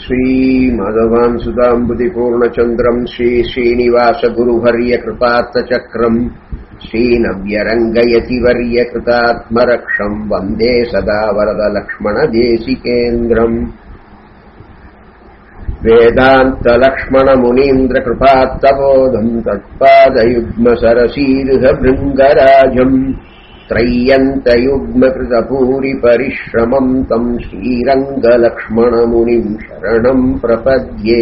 श्रीमाधवान् सुधाम्बुदिपूर्णचन्द्रम् श्रीश्रीनिवासगुरुवर्यकृपार्थचक्रम् श्रीनव्यरङ्गयतिवर्यकृतात्मरक्षम् वन्दे सदा वरदलक्ष्मणदेशिकेन्द्रम् वेदान्तलक्ष्मणमुनीन्द्रकृपात्तबोधम् तत्पादयुग्मसरसीरुहभृङ्गराजम् त्रय्यन्तयुग्मकृतभूरिपरिश्रमम् तम् श्रीरङ्गलक्ष्मणमुनिम् शरणम् प्रपद्ये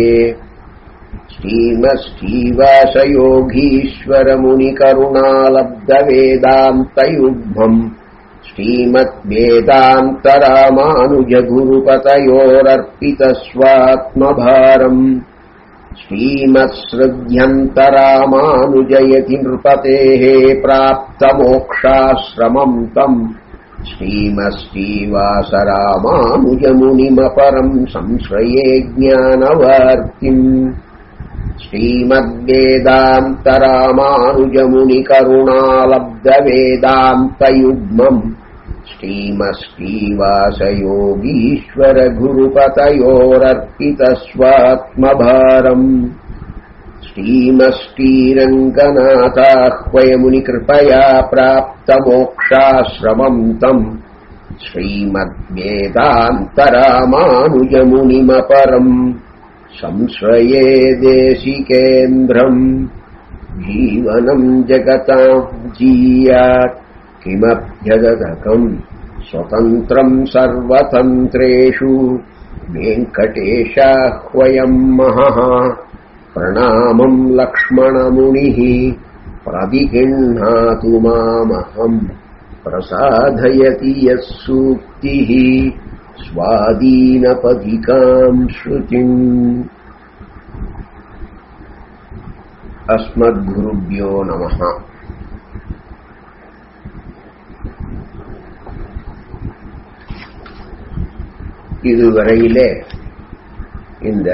श्रीमश्रीवासयोगीश्वरमुनिकरुणालब्धवेदान्तयुग्मम् श्रीमद्वेदान्तरामानुजगुरुपतयोरर्पितस्वात्मभारम् श्रीमत्सृध्यन्तरामानुजयति नृपतेः प्राप्तमोक्षाश्रमम् तम् श्रीमश्रीवासरामानुजमुनिमपरम् संश्रये ज्ञानवार्तिम् श्रीमद्वेदान्तरामानुजमुनिकरुणालब्धवेदान्तयुग्मम् श्रीमश्रीवासयोगीश्वरगुरुपतयोरर्पितस्वात्मभारम् श्रीमश्रीरङ्गनाथाह्वयमुनिकृपया प्राप्तमोक्षाश्रमम् तम् श्रीमद्वेदान्तरामानुजमुनिमपरम् संश्रये देशिकेन्द्रम् जीवनम् जगताम् जीयात् किमभ्यदकम् स्वतन्त्रम् सर्वतन्त्रेषु वेङ्कटेशाह्वयम् महः प्रणामम् लक्ष्मणमुनिः प्रतिगृह्णातु मामहम् प्रसादयति यः सूक्तिः स्वादीनपदिकाम् श्रुतिम् अस्मद्गुरुभ्यो नमः இதுவரையிலே இந்த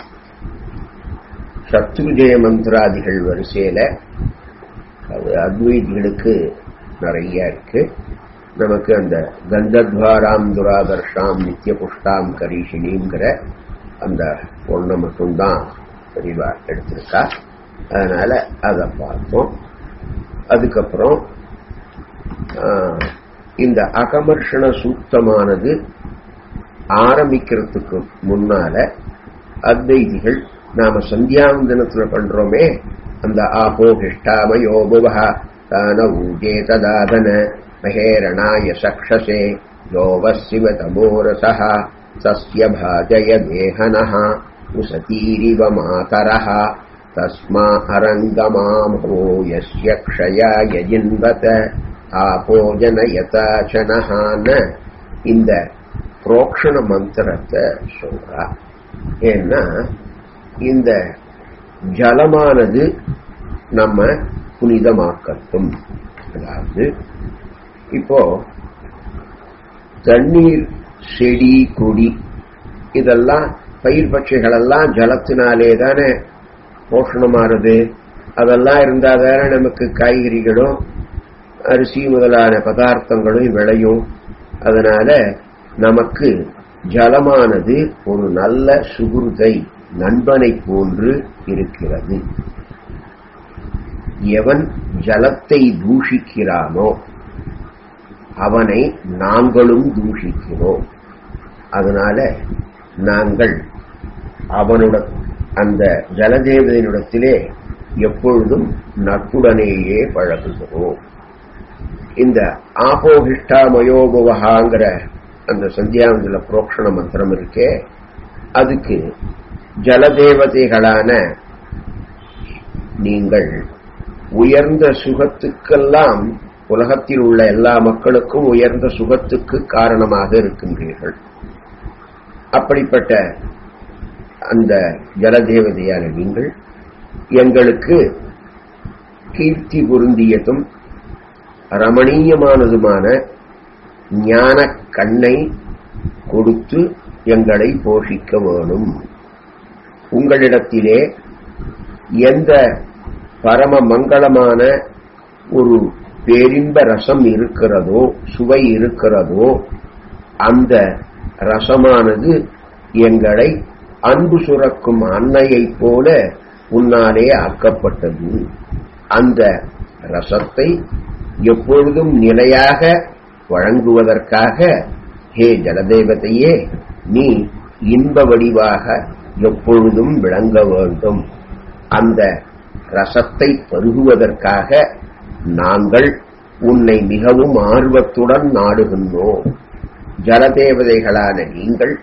சத்ருஜய மந்திராதிகள் வரிசையில அது அத்வைதிகளுக்கு நிறைய இருக்கு நமக்கு அந்த கந்தத்வாராம் துராதர்ஷாம் நித்திய புஷ்டாம் கரீஷினிங்கிற அந்த பொண்ணை மட்டும்தான் தெளிவா எடுத்திருக்கா அதனால அதை பார்த்தோம் அதுக்கப்புறம் இந்த அகமர்ஷண சூக்தமானது ஆரம்பிக்கிறதுக்கு முன்னால அத்வைதிகள் நாம சந்தியாவந்தனத்துல பண்றோமே அந்த ஆபோகிஷ்டாமயோ புவா தான ஊஜே ததாதன மகேரணாய சக்ஷசே யோவசிவ தமோரசः சஸ்ய பாஜய தேஹனः உசதீரிவ மாதரः தஸ்மா அரங்கமாமோ யஸ்ய க்ஷயாய ஜின்வத ஆபோஜனயதாச்சனஹான இந்த புரோக்ஷண மந்திரத்தை சொல்றா ஏன்னா இந்த ஜலமானது நம்ம புனிதமாக்கட்டும் அதாவது இப்போ தண்ணீர் செடி கொடி இதெல்லாம் பயிர் பட்சிகள் எல்லாம் ஜலத்தினாலே தானே போஷணமாறுது அதெல்லாம் இருந்தா தானே நமக்கு காய்கறிகளும் அரிசி முதலான பதார்த்தங்களும் விளையும் அதனால நமக்கு ஜலமானது ஒரு நல்ல சுகுருதை நண்பனை போன்று இருக்கிறது எவன் ஜலத்தை தூஷிக்கிறானோ அவனை நாங்களும் தூஷிக்கிறோம் அதனால நாங்கள் அவனுட அந்த ஜலதேவதையினிடத்திலே எப்பொழுதும் நட்புடனேயே பழகுகிறோம் இந்த ஆபோகிஷ்டா மயோபவகாங்கிற அந்த சந்தியாவந்தில புரோக்ஷண மந்திரம் இருக்கே அதுக்கு ஜலதேவதைகளான நீங்கள் உயர்ந்த சுகத்துக்கெல்லாம் உலகத்தில் உள்ள எல்லா மக்களுக்கும் உயர்ந்த சுகத்துக்கு காரணமாக இருக்கின்றீர்கள் அப்படிப்பட்ட அந்த ஜலதேவதையான நீங்கள் எங்களுக்கு கீர்த்தி பொருந்தியதும் ரமணீயமானதுமான ஞான கண்ணை கொடுத்து எங்களை போஷிக்க வேணும் உங்களிடத்திலே எந்த பரம மங்களமான ஒரு பேரின்ப ரசம் இருக்கிறதோ சுவை இருக்கிறதோ அந்த ரசமானது எங்களை அன்பு சுரக்கும் அன்னையைப் போல உன்னாலே ஆக்கப்பட்டது அந்த ரசத்தை எப்பொழுதும் நிலையாக வழங்குவதற்காக ஹே ஜலதேவதையே நீ இன்ப வடிவாக எப்பொழுதும் விளங்க வேண்டும் அந்த ரசத்தை பருகுவதற்காக நாங்கள் உன்னை மிகவும் ஆர்வத்துடன் நாடுகின்றோம் ஜலதேவதைகளான நீங்கள்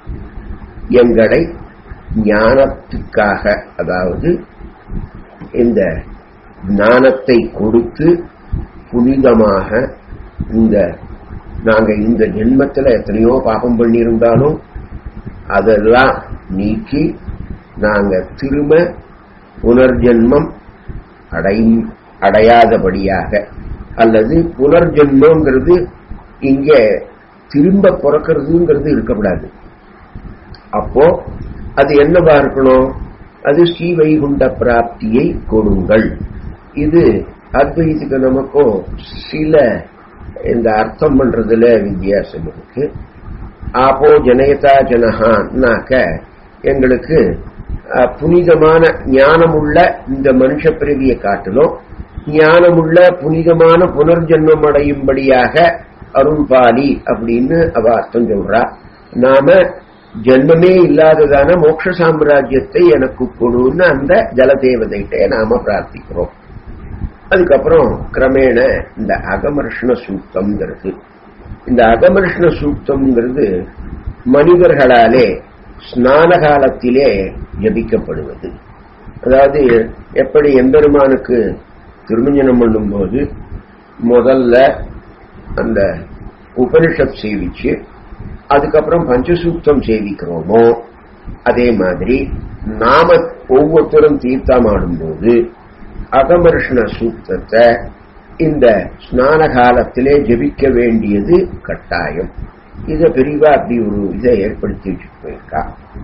எங்களை ஞானத்துக்காக அதாவது இந்த ஞானத்தை கொடுத்து புனிதமாக இந்த நாங்க இந்த ஜென்மத்துல எத்தனையோ பாபம் பண்ணியிருந்தாலும் அதெல்லாம் நீக்கி நாங்க திரும்ப புனர்ஜென்மம் அடையும் அடையாதபடியாக அல்லது புனர்ஜென்மங்கிறது இங்க திரும்ப பிறக்கிறதுங்கிறது இருக்கக்கூடாது அப்போ அது என்னவா இருக்கணும் அது ஸ்ரீ வைகுண்ட பிராப்தியை கொடுங்கள் இது அத்வைத்துக்கு நமக்கும் சில இந்த அர்த்தம் பண்றதுல வித்தியாசம் இருக்கு ஆப்போ ஜனயதா ஜனஹான்னாக்க எங்களுக்கு அஹ், புனிதமான ஞானமுள்ள இந்த மனுஷ பிறவியை காட்டிலும் ஞானமுள்ள புனிதமான புனர்ஜென்மம் அடையும்படியாக அருள்பாலி அப்படின்னு அவ அர்த்தம் சொல்றா நாம ஜென்மமே இல்லாததான மோட்ச சாம்ராஜ்யத்தை எனக்கு கொடுன்னு அந்த ஜலதேவதைகிட்ட நாம பிரார்த்திக்கிறோம் அதுக்கப்புறம் கிரமேண இந்த அகமர்ஷண சூக்தம்ங்கிறது இந்த அகமர்ஷண சூக்தம்ங்கிறது மனிதர்களாலே ஸ்நான காலத்திலே ஜபிக்கப்படுவது அதாவது எப்படி எம்பெருமானுக்கு திருமஞ்சனம் பண்ணும்போது முதல்ல அந்த உபனிஷத் சேவிச்சு அதுக்கப்புறம் பஞ்சசூக்தம் சேவிக்கிறோமோ அதே மாதிரி நாம ஒவ்வொருத்தரும் தீர்த்தமாடும்போது அகமர்ஷண சூக்தத்தை இந்த ஸ்நான காலத்திலே ஜெபிக்க வேண்டியது கட்டாயம் இதை பெரிவா அப்படி ஒரு இதை ஏற்படுத்தி வச்சுட்டு போயிருக்கா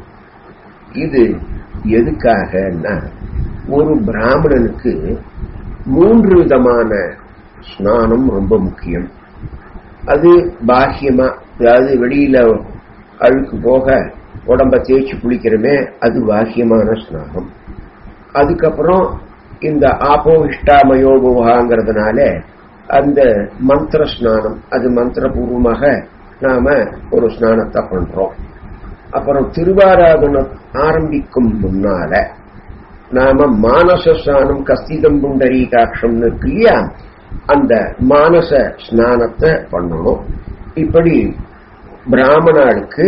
இது எதுக்காகன்னா ஒரு பிராமணனுக்கு மூன்று விதமான ஸ்நானம் ரொம்ப முக்கியம் அது பாக்கியமா அதாவது வெளியில அழுக்கு போக உடம்ப தேய்ச்சி குளிக்கிறமே அது பாக்கியமான ஸ்நானம் அதுக்கப்புறம் இந்த ஆப்போ இஷ்டாமயோபுகாங்கிறதுனால அந்த மந்திர ஸ்நானம் அது மந்திரபூர்வமாக நாம ஒரு ஸ்நானத்தை பண்றோம் அப்புறம் திருவாராதனம் ஆரம்பிக்கும் முன்னால நாம மானச ஸ்நானம் கஸ்திதம் புண்டரீகாட்சம்னு இருக்கு இல்லையா அந்த மானச ஸ்நானத்தை பண்ணணும் இப்படி பிராமணாளுக்கு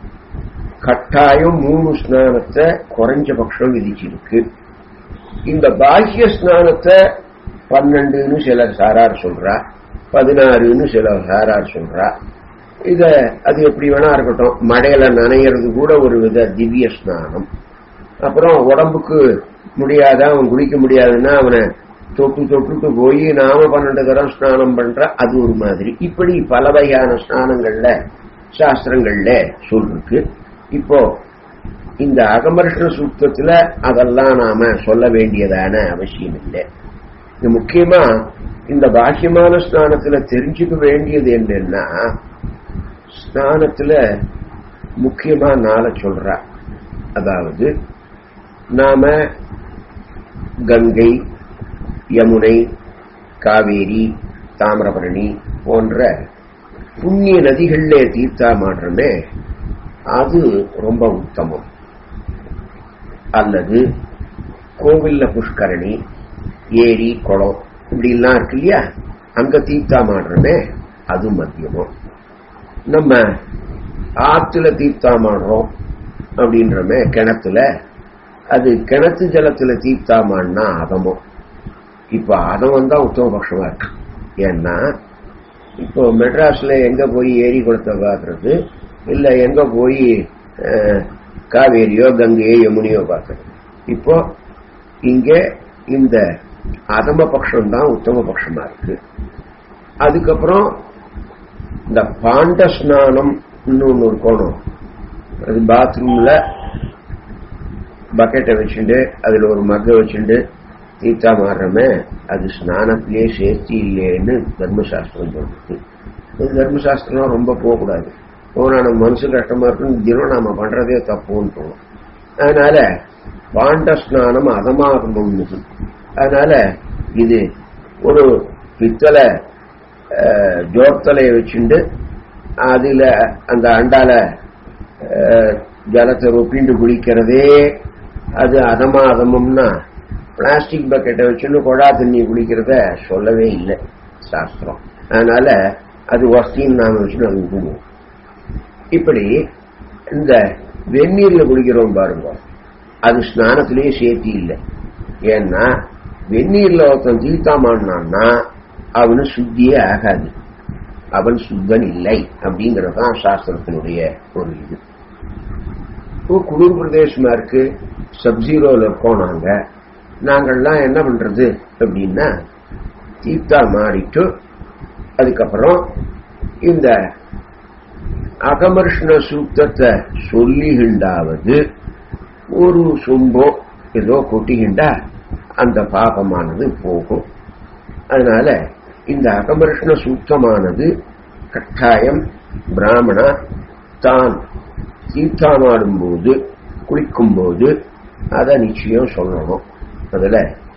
கட்டாயம் மூணு ஸ்நானத்தை குறைஞ்சபட்சம் விதிச்சிருக்கு இந்த பாஹ்ய ஸ்நானத்தை பன்னெண்டுன்னு சிலர் சாரார் சொல்றா பதினாறுன்னு சிலர் சாரார் சொல்றா இத அது எப்படி வேணா இருக்கட்டும் மழையில நனையிறது கூட ஒரு வித திவ்ய ஸ்நானம் அப்புறம் உடம்புக்கு முடியாத அவன் குளிக்க முடியாதுன்னா அவனை தொட்டு தொட்டுட்டு போய் நாம பன்னெண்டு தரம் ஸ்நானம் பண்ற அது ஒரு மாதிரி இப்படி பல வகையான ஸ்நானங்கள்ல சாஸ்திரங்கள்ல சொல்லிருக்கு இப்போ இந்த அகமர்ஷண சூக்தத்துல அதெல்லாம் நாம சொல்ல வேண்டியதான அவசியம் இல்லை இது முக்கியமா இந்த பாக்கியமான ஸ்நானத்துல தெரிஞ்சுக்க வேண்டியது என்னன்னா ஸ்நானத்துல முக்கியமா நாளை சொல்றா அதாவது நாம கங்கை யமுனை காவேரி தாமிரபரணி போன்ற புண்ணிய நதிகள்ல தீர்த்தாமாடுறமே அது ரொம்ப உத்தமம் அல்லது கோவில்ல புஷ்கரணி ஏரி குளம் இப்படிலாம் இருக்கு இல்லையா அங்க தீர்த்தாமாடுறமே அது மத்தியமம் நம்ம ஆத்துல தீர்த்தாமாடுறோம் அப்படின்றமே கிணத்துல அது கிணத்து ஜலத்துல தீர்த்தாமான்னா அதமம் இப்ப அதமம் தான் உத்தமபட்சமா இருக்கு ஏன்னா இப்போ மெட்ராஸ்ல எங்க போய் ஏரி குளத்தை பாக்குறது இல்ல எங்க போய் அஹ், காவேரியோ கங்கையோ யமுனையோ பார்க்கறது இப்போ இங்க இந்த அதம பட்சம் தான் உத்தம பட்சமா இருக்கு அதுக்கப்புறம் இந்த பாண்ட ஸ்நானம் ஒன்று இருக்கணும் அது பாத்ரூம்ல பக்கெட்டை வச்சுட்டு அதுல ஒரு மக்கை வச்சுட்டு தீர்த்தா மாறுறமே அது ஸ்நானத்திலே சேர்த்தி இல்லைன்னு தர்மசாஸ்திரம் சொல்றது இது தர்மசாஸ்திரம் ரொம்ப போகக்கூடாது போனா நம்ம மனசு கஷ்டமா இருக்கும் தினம் நாம பண்றதே தப்புன்னு தோணும் அதனால பாண்ட ஸ்நானம் அதமாகணும்னு அதனால இது ஒரு பித்தளை அஹ், ஜோத்தலையை வச்சுண்டு அதுல அந்த அண்டால அஹ், ஜலத்தை ஒப்பிண்டு குளிக்கிறதே அது அதமா அதமம்னா பிளாஸ்டிக் பக்கெட்டை வச்சுன்னு கொடா தண்ணி குளிக்கிறத சொல்லவே இல்லை சாஸ்திரம் அதனால அது வசதின்னு நாம வச்சுன்னு அது விடுவோம் இப்படி இந்த வெந்நீர்ல குளிக்கிறோம் பாருங்க அது ஸ்நானத்திலேயே சேர்த்தி இல்லை ஏன்னா வெந்நீர்ல ஒருத்தன் தீர்த்தாமான்னான்னா அவனு சுத்தியே ஆகாது அவன் சுத்தன் இல்லை அப்படிங்கறதுதான் சாஸ்திரத்தினுடைய ஒரு இது இப்போ குளிர் பிரதேசமா இருக்கு சப்ஜீரோல இருக்கோம் நாங்க நாங்கள்லாம் என்ன பண்றது அப்படின்னா தீர்த்தா மாறிட்டு அதுக்கப்புறம் இந்த அகமர்ஷண சூக்தத்தை சொல்லிகின்றாவது ஒரு சொம்போ ஏதோ கொட்டிகின்றா அந்த பாபமானது போகும் அதனால இந்த அகமர்ஷண சூக்தமானது கட்டாயம் பிராமணா தான் தீர்த்தாமாடும் போது குளிக்கும் போது அதை நிச்சயம் சொல்லணும் அதுல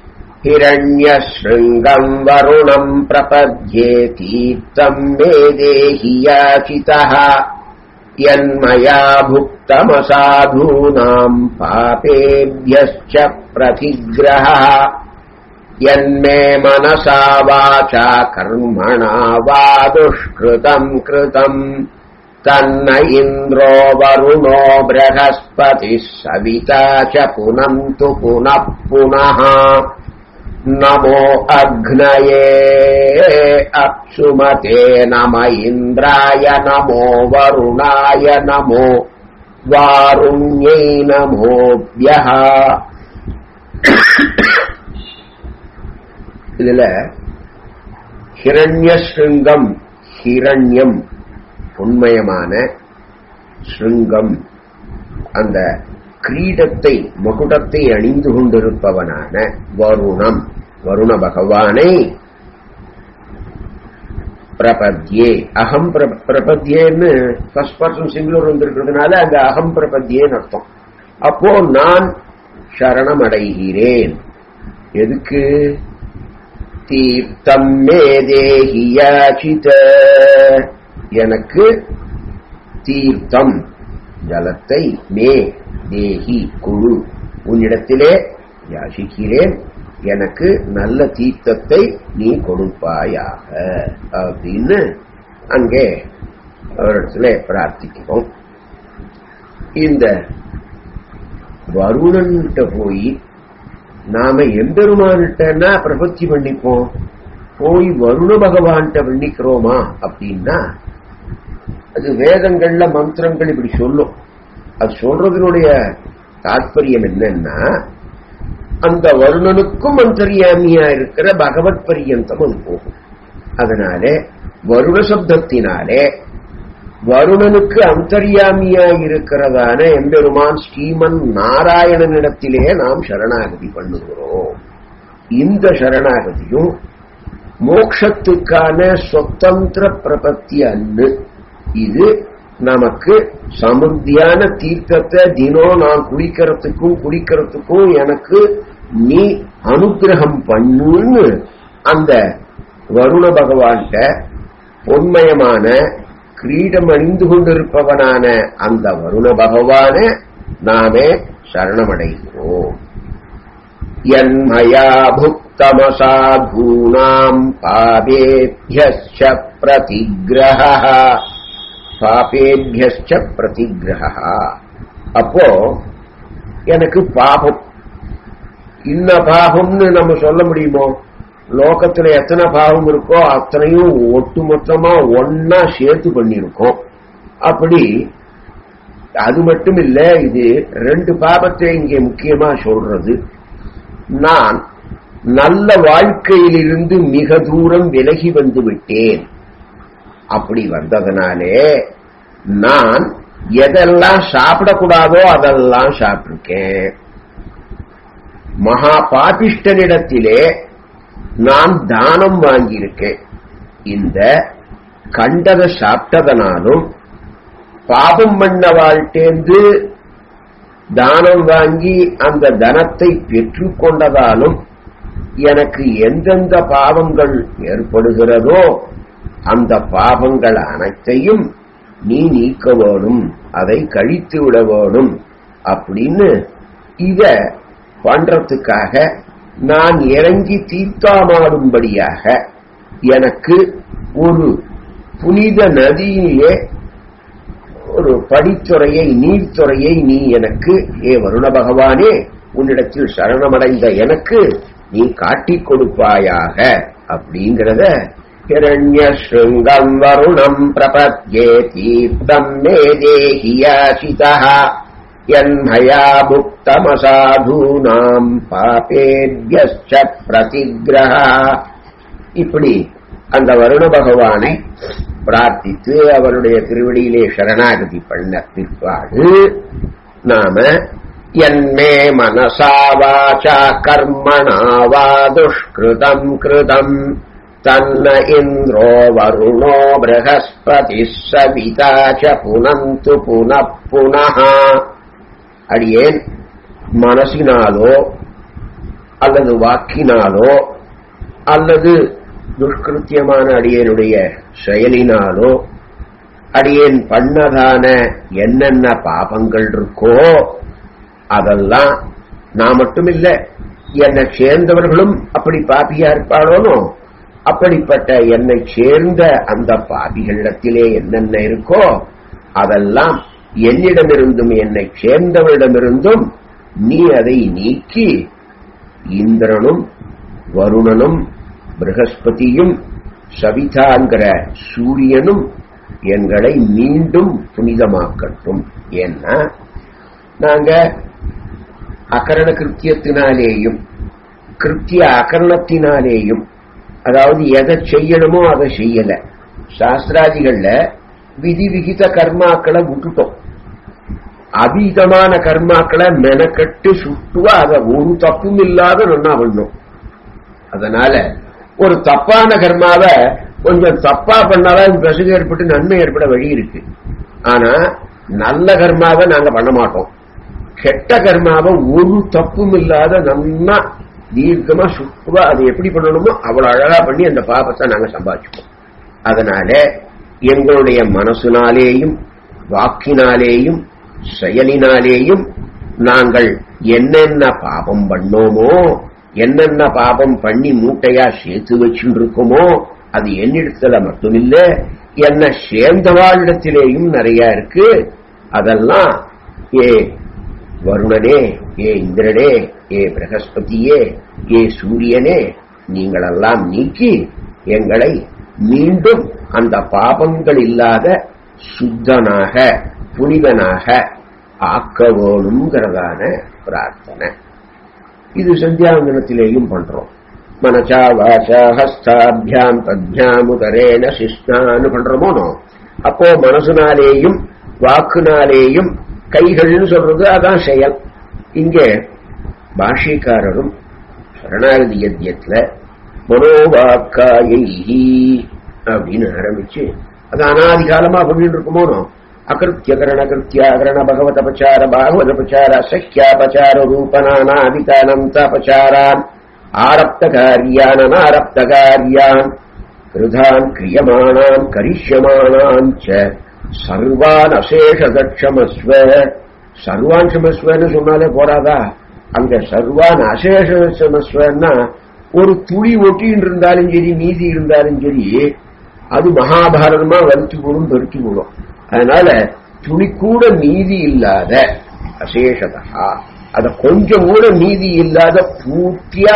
हिरण्यशृङ्गम् वरुणम् प्रपद्ये तीर्थम् मे देहि याचितः यन्मया भुक्तमसाधूनाम् पापेभ्यश्च प्रतिग्रहः यन्मे मनसा वाचा कर्मणा वा दुष्कृतम् कृतम् तन्न इन्द्रो वरुणो बृहस्पतिः सविता च पुनन्तु पुनः पुनः नमो अग्नये अप्सुमते नम इन्द्राय नमो वरुणाय नमो वारुण्यै नमोऽभ्यः இதுல ஹிரண்யஸ்ருங்கம் ஹிரண்யம் உண்மயமான ஸ்ருங்கம் அந்த கிரீடத்தை மகுடத்தை அணிந்து கொண்டிருப்பவனான வருணம் வருண பகவானை பிரபத்யே அகம் பிர- பிரபத்யேன்னு ஃபர்ஸ்ட் பர்சன் சிங்குலர் வந்திருக்கிறதுனால அந்த அகம் பிரபத்யேன்னு அர்த்தம் அப்போ நான் சரணம் அடைகிறேன் எதுக்கு தீர்த்தம் மே தேஹி யாச்சித எனக்கு தீர்த்தம் ஜலத்தை மே தேஹி குழு உன்னிடத்திலே யாசிக்கிறேன் எனக்கு நல்ல தீர்த்தத்தை நீ கொடுப்பாயாக அப்படின்னு அங்கே அவரிடத்துல பிரார்த்திக்கிறோம் இந்த வருணன்கிட்ட போய் நாம எம்பெருமான்கிட்டனா பிரபத்தி பண்ணிப்போம் போய் வருண பகவான்கிட்ட பண்ணிக்கிறோமா அப்படின்னா அது வேதங்கள்ல மந்திரங்கள் இப்படி சொல்லும் அது சொல்றதனுடைய தாற்பயம் என்னன்னா அந்த வருணனுக்கும் அந்தரியாமியா இருக்கிற பகவத் பரியந்தம் அது போகும் அதனாலே வருண சப்தத்தினாலே வருணனுக்கு அந்தர்யாமியா இருக்கிறதான எம்பெருமான் ஸ்ரீமன் நாராயணனிடத்திலே நாம் சரணாகதி பண்ணுகிறோம் இந்த சரணாகதியும் மோக்ஷத்துக்கான சொத்தந்திர பிரபத்தி அன்னு இது நமக்கு சமுத்தியான தீர்த்தத்தை தினம் நான் குளிக்கிறதுக்கும் குடிக்கிறதுக்கும் எனக்கு நீ அனுகிரகம் பண்ணுன்னு அந்த வருண பகவான்கிட்ட பொன்மயமான கிரீடம் அணிந்து கொண்டிருப்பவனான அந்த வருண பகவான நாமே சரணமடைகிறோம் यन्मया भुक्तमसाधूनाम् पापेभ्यश्च प्रतिग्रहः பாபேபியச்ச பிரதிகிரகா அப்போ எனக்கு பாபம் இன்ன பாபம்னு நம்ம சொல்ல முடியுமோ லோகத்துல எத்தனை பாவம் இருக்கோ அத்தனையும் ஒட்டுமொத்தமா ஒன்னா சேர்த்து பண்ணியிருக்கோம் அப்படி அது மட்டும் இல்ல இது ரெண்டு பாபத்தை இங்கே முக்கியமா சொல்றது நான் நல்ல வாழ்க்கையிலிருந்து மிக தூரம் விலகி வந்து விட்டேன் அப்படி வந்ததுனாலே நான் எதெல்லாம் சாப்பிடக்கூடாதோ அதெல்லாம் சாப்பிட்டிருக்கேன் மகா பாபிஷ்டனிடத்திலே நான் தானம் வாங்கியிருக்கேன் இந்த கண்டதை சாப்பிட்டதனாலும் பாபம் பண்ண வாழ்த்தேந்து தானம் வாங்கி அந்த தனத்தை பெற்றுக் கொண்டதாலும் எனக்கு எந்தெந்த பாவங்கள் ஏற்படுகிறதோ அந்த பாவங்கள் அனைத்தையும் நீ நீக்க வேணும் அதை கழித்து விட வேணும் அப்படின்னு இத பண்றதுக்காக நான் இறங்கி தீர்த்தாமாடும்படியாக எனக்கு ஒரு புனித நதியிலே ஒரு படித்துறையை நீர்த்துறையை நீ எனக்கு ஏ வருண பகவானே உன்னிடத்தில் சரணமடைந்த எனக்கு நீ காட்டிக் கொடுப்பாயாக அப்படிங்கிறத ஹிரண்ய ஸ்ருங்கம் வருணம் பிரபத்யே தீர்த்தம் மே தேகியாசிதா என்மயா புக்தமசாதூனாம் பாபேபியச்ச பிரதிகிரகா இப்படி அந்த வருண பகவானை பிரார்த்தித்து அவருடைய திருவடியிலே சரணாகதி பண்ண பிற்பாடு நாம என்மே மனசா வாச்சா கர்மணா வா துஷ்கிருதம் கிருதம் தன்ன இந்திரோ வருணோ பிரகஸ்பதி சவிதா ச புனந்து புனః புனः அடியேன் மனசினாலோ அல்லது வாக்கினாலோ அல்லது துஷ்கிருத்தியமான அடியனுடைய செயலினாலோ அடியேன் பண்ணதான என்னென்ன பாபங்கள் இருக்கோ அதெல்லாம் நான் மட்டும் இல்ல என்னை சேர்ந்தவர்களும் அப்படி பாபியா இருப்பாளோனோ அப்படிப்பட்ட என்னை சேர்ந்த அந்த பாபிகளிடத்திலே என்னென்ன இருக்கோ அதெல்லாம் என்னிடமிருந்தும் என்னை சேர்ந்தவரிடமிருந்தும் நீ அதை நீக்கி இந்திரனும் வருணனும் பிரகஸ்பதியும் சவிதாங்கிற சூரியனும் எங்களை மீண்டும் புனிதமாக்கட்டும் ஏன்னா நாங்க அகரண கிருத்தியத்தினாலேயும் கிருத்திய அகரணத்தினாலேயும் அதாவது எதை செய்யணுமோ அதை செய்யல சாஸ்திராதிகள்ல விதி விகித கர்மாக்களை விட்டுட்டோம் அதீதமான கர்மாக்களை மெனக்கட்டு சுட்டுவா அதை ஒரு தப்பும் இல்லாத நன்னா பண்ணும் அதனால ஒரு தப்பான கர்மாவை கொஞ்சம் தப்பா பண்ணாதான் பசுகு ஏற்பட்டு நன்மை ஏற்பட வழி இருக்கு ஆனா நல்ல கர்மாவை நாங்க பண்ண மாட்டோம் கெட்ட கர்மாவை ஒரு தப்பும் இல்லாத நன்னா தீர்க்கமா சுட்டுவா அதை எப்படி பண்ணணுமோ அவ்வளவு அழகா பண்ணி அந்த பாபத்தை நாங்க சம்பாதிச்சுப்போம் அதனால எங்களுடைய மனசுனாலேயும் வாக்கினாலேயும் செயலினாலேயும் நாங்கள் என்னென்ன பாபம் பண்ணோமோ என்னென்ன பாபம் பண்ணி மூட்டையா சேர்த்து வச்சுட்டு இருக்கோமோ அது என்னிடத்துல மட்டுமில்ல என்ன சேர்ந்தவாளிடத்திலேயும் நிறைய இருக்கு அதெல்லாம் ஏ வருணனே ஏ இந்திரனே ஏ பிரகஸ்பதியே ஏ சூரியனே நீங்களெல்லாம் நீக்கி எங்களை மீண்டும் அந்த பாபங்கள் இல்லாத சுத்தனாக புனிதனாக ஆக்க வேணுங்கிறதான பிரார்த்தனை இது சந்தியாவந்தனத்திலேயும் பண்றோம் மனசா வாசா ஹஸ்தாபியாம் தத்யாமுதரேன சிஷ்ணான்னு பண்றோமோனோ அப்போ மனசுனாலேயும் வாக்குனாலேயும் கைகள்னு சொல்றது அதான் செயல் இங்கே பாஷிக்காரரும் சரணாகதி யத்தியத்துல மனோவாக்காயை அப்படின்னு ஆரம்பிச்சு அது அனாதி காலமா பண்ணிட்டு இருக்குமோனோ அகிருத்திய கரண கிருத்தியாகரண பகவத பச்சார பாகவத பச்சார சக்கியாபச்சார ரூபனானாதிதானந்தாபச்சாரான் ஆரப்த காரியான் அனாரப்த காரியான் கிருதான் கிரியமானான் கரிஷ்யமானான் ச சர்வான் அசேஷதட்சமஸ்வ சர்வான் சமஸ்வன்னு சொன்னாலே போறாதா அங்க சர்வான் அசேஷமஸ்வன்னா ஒரு துளி ஒட்டின்னு இருந்தாலும் சரி மீதி இருந்தாலும் சரி அது மகாபாரதமா வலிச்சு போடும் பெருக்கி போடும் அதனால துளி கூட மீதி இல்லாத அசேஷதா அத கொஞ்சம் கூட மீதி இல்லாத பூர்த்தியா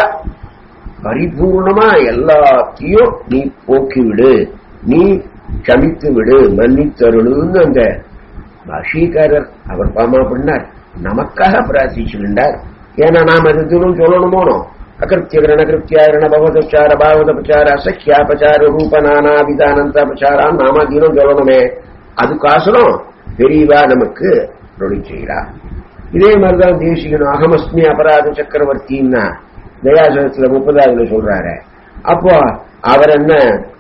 பரிபூர்ணமா எல்லாத்தையும் நீ போக்கிவிடு நீ க்ஷமித்து விடு மன்னித்தருளுன்னு அந்த பாஷீக்காரர் அவர் பாமா பண்ணார் நமக்காக பிரார்த்திச்சுட்டார் ஏன்னா நாம் அது தினம் சொல்லணுமோனோ அகிருத்தியகரண கிருத்தியாகரண பகவதச்சார பாகவதபச்சார அசக்கியாபச்சார ரூப நானாபிதானந்தாபச்சாரான் நாம தினம் சொல்லணுமே அதுக்காசனம் பெரியவா நமக்கு ரொடி செய்யறா இதே மாதிரிதான் தேசிகனும் அகமஸ்மி அபராத சக்கரவர்த்தின்னா தயாசனத்துல முப்பதாவதுல சொல்றாரு அப்போ அவர் என்ன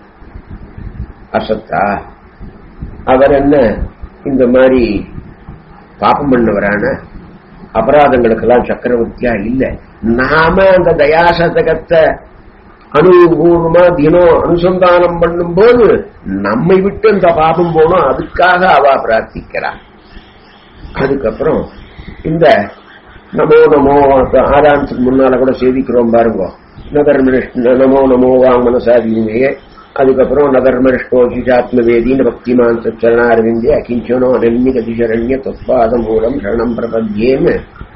அசத்தா அவர் என்ன இந்த மாதிரி பாப்பம் பண்ணவரான அபராதங்களுக்கெல்லாம் சக்கரவர்த்தியா இல்ல நாம அந்த தயாசதகத்தை அனுபூர்வமா தினம் அனுசந்தானம் பண்ணும்போது நம்மை விட்டு அந்த பாபம் போனோம் அதுக்காக அவ பிரார்த்திக்கிறான் அதுக்கப்புறம் இந்த நமோ நமோ ஆராயணத்துக்கு முன்னால கூட சேவிக்கிறோம் பாருங்க நகர்மிருஷ்ண நமோ நமோ வாமனசாதியுமே அதுக்கப்புறம் நகர்மிருஷ்டோ ஜிஜாத்மவேதீன பக்திமான் சரணாரவிந்தே அகிஞ்சனோ அனன்ய கதிசரண்ய தொத்பாத மூலம் சரணம் பிரபத்தியேன்னு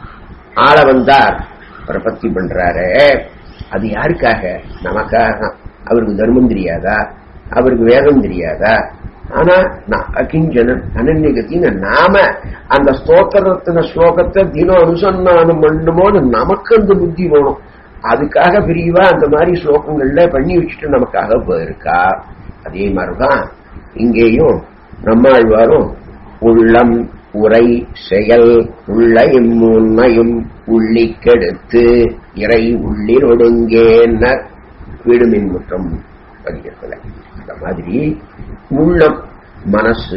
ஆள வந்தார் பிரபத்தி பண்றாரு அது யாருக்காக நமக்காக அவருக்கு தர்மம் தெரியாதா அவருக்கு வேதம் தெரியாதா ஆனா அகிஞ்சனன் அனன்யகத்தின்னு நாம அந்த ஸ்தோத்திரத்தின ஸ்லோகத்தை தினம் அனுசந்தானம் பண்ணும்போது நமக்கு அந்த புத்தி வேணும் அதுக்காக பிரிவா அந்த மாதிரி ஸ்லோகங்கள்ல பண்ணி வச்சுட்டு நமக்காக போயிருக்கா அதே மாதிரிதான் இங்கேயும் நம்மாழ்வாரும் உள்ளம் உரை செயல் உள்ளையும் உண்மையும் உள்ளிக்கெடுத்து இறை உள்ளில் ஒடுங்கேன்ன வீடுமின் முற்றம் பதிகத்துல அந்த மாதிரி உள்ளம் மனசு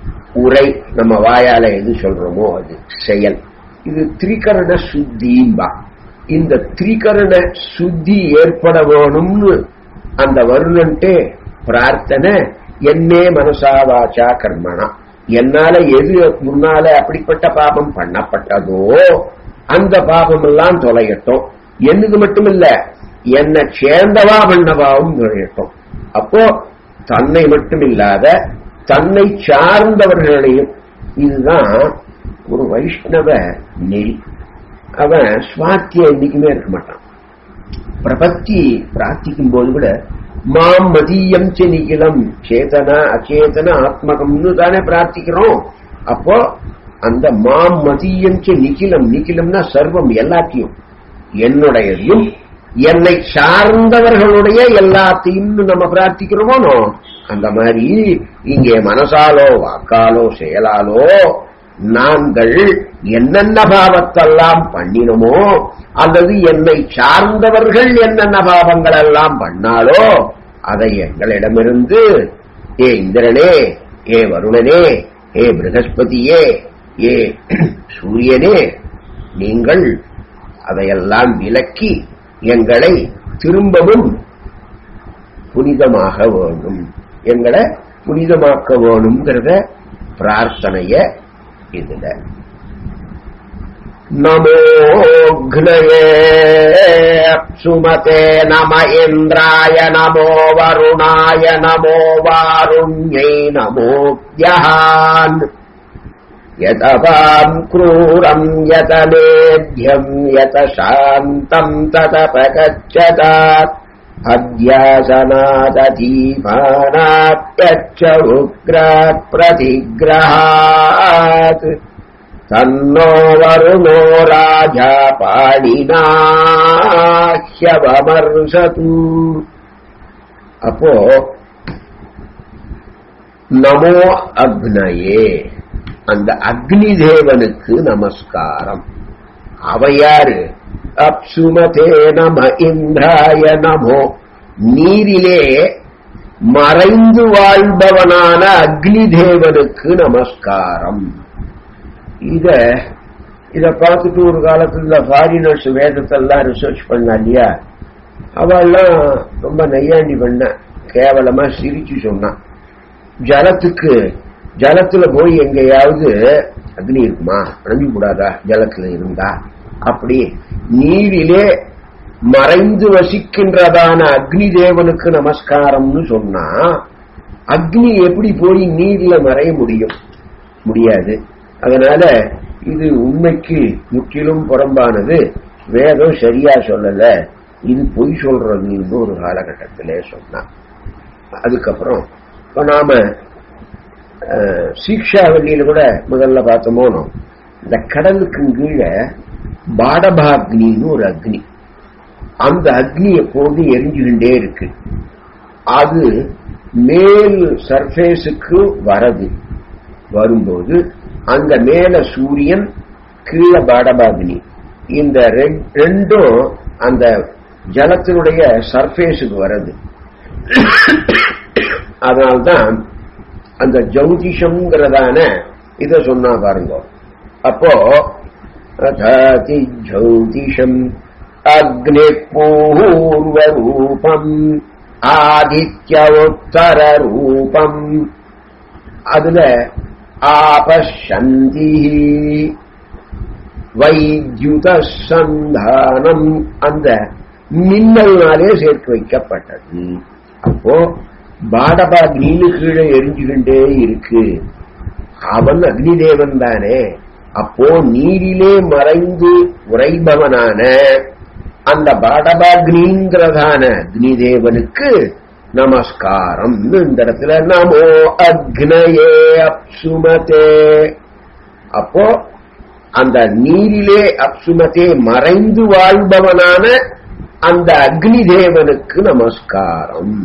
உரை நம்ம வாயால எது சொல்றோமோ அது செயல் இது திரிகரண சுத்திம்பா இந்த திரிகரண சுத்தி ஏற்பட வேணும்னு அந்த வருணன்ட்டே பிரார்த்தனை என்னே மனசா வாச்சா கர்மனா என்னால எது முன்னால அப்படிப்பட்ட பாபம் பண்ணப்பட்டதோ அந்த பாபம் எல்லாம் தொலையட்டும் என்னது மட்டும் இல்ல என்ன சேர்ந்தவா பண்ணவாவும் தொலையட்டும் அப்போ தன்னை மட்டும் இல்லாத தன்னை சார்ந்தவர்களையும் இதுதான் ஒரு வைஷ்ணவ நெறி அவன் சுவாத்திய என்னைக்குமே இருக்க மாட்டான் பிரபத்தி பிரார்த்திக்கும் போது கூட மாம் மதியம் நிகிலம் சேதன அச்சேதன ஆத்மகம்னு தானே பிரார்த்திக்கிறோம் அப்போ அந்த மாம் மதியம் நிகிலம் நிகிலம்னா சர்வம் எல்லாத்தையும் என்னுடையதையும் என்னை சார்ந்தவர்களுடைய எல்லாத்தையும் நம்ம பிரார்த்திக்கிறோமோ அந்த மாதிரி இங்கே மனசாலோ வாக்காலோ செயலாலோ நாங்கள் என்னென்ன பாவத்தெல்லாம் பண்ணினோமோ அல்லது என்னை சார்ந்தவர்கள் என்னென்ன பாவங்கள் எல்லாம் பண்ணாலோ அதை எங்களிடமிருந்து ஏ இந்திரனே ஏ வருணனே ஏ பிரகஸ்பதியே ஏ சூரியனே நீங்கள் அதையெல்லாம் விலக்கி எங்களை திரும்பவும் புனிதமாக வேணும் எங்களை புனிதமாக்க வேணுங்கிறத பிரார்த்தனைய இதுல நமோக்னயே சுமதே நம இந்திராய நமோ வருணாய நமோ வாருண்யை நமோத்யான் यतवाम् क्रूरम् यत मेध्यम् यत शान्तम् तदपगच्छतात् अध्यासनादधीमानात्यच्च उग्रात् प्रतिग्रहात् तन्नो वरुणो राजा पाणिनाह्यवमर्शतु அப்போ நமோ அக்னயே அந்த அக்னி தேவனுக்கு நமஸ்காரம் அவையாரு அப்சுமதே நம இந்திராய நமோ நீரிலே மறைந்து வாழ்பவனான அக்னி தேவனுக்கு நமஸ்காரம் இத இத பார்த்துட்டு ஒரு காலத்துல ஃபாரினர்ஸ் வேதத்தெல்லாம் ரிசர்ச் பண்ணா இல்லையா அவெல்லாம் ரொம்ப நையாண்டி பண்ண கேவலமா சிரிச்சு சொன்னான் ஜலத்துக்கு ஜலத்துல போய் எங்கேயாவது அக்னி இருக்குமா அனுப்பி கூடாதா ஜலத்துல இருந்தா அப்படி நீரிலே மறைந்து வசிக்கின்றதான அக்னி தேவனுக்கு நமஸ்காரம்னு சொன்னா அக்னி எப்படி போய் நீர்ல மறைய முடியும் முடியாது அதனால இது உண்மைக்கு முற்றிலும் புறம்பானது வேதம் சரியா சொல்லல இது பொய் சொல்றதுன்னு ஒரு காலகட்டத்திலே சொன்னான் அதுக்கப்புறம் இப்ப நாம சீக்ஷாவல்லியில கூட முதல்ல பார்த்தோமோனோ இந்த கடலுக்கு கீழே பாடபாக்னின்னு ஒரு அக்னி அந்த அக்னி எப்போது எரிஞ்சுகிட்டே இருக்கு அது மேல் சர்ஃபேஸுக்கு வரது வரும்போது அங்க மேல சூரியன் கீழே பாடபாக்னி இந்த ரெண்டும் அந்த ஜலத்தினுடைய சர்ஃபேஸுக்கு வருது அதனால்தான் அந்த ஜௌதிஷம்ங்கிறதான இத சொன்னா பாருங்க அப்போ अथाति ज्यौतिषम् अग्निः पूर्वरूपम् ஆதித்யோத்தரூபம் அதுல ஆபஷந்தி வைத்யுத சந்தானம் அந்த மின்னல்னாலே சேர்த்து வைக்கப்பட்டது அப்போ பாடபா அக்னின்னு கீழே எரிஞ்சுகின்றே இருக்கு அவன் அக்னி தேவன் தானே அப்போ நீரிலே மறைந்து உறைபவனான அந்த பாடபாக்னிங்கிறதான அக்னி தேவனுக்கு நமஸ்காரம் இந்த இடத்துல நமோ அக்னயே அப்சுமதே அப்போ அந்த நீரிலே அப்சுமதே மறைந்து வாழ்பவனான அந்த அக்னி தேவனுக்கு நமஸ்காரம்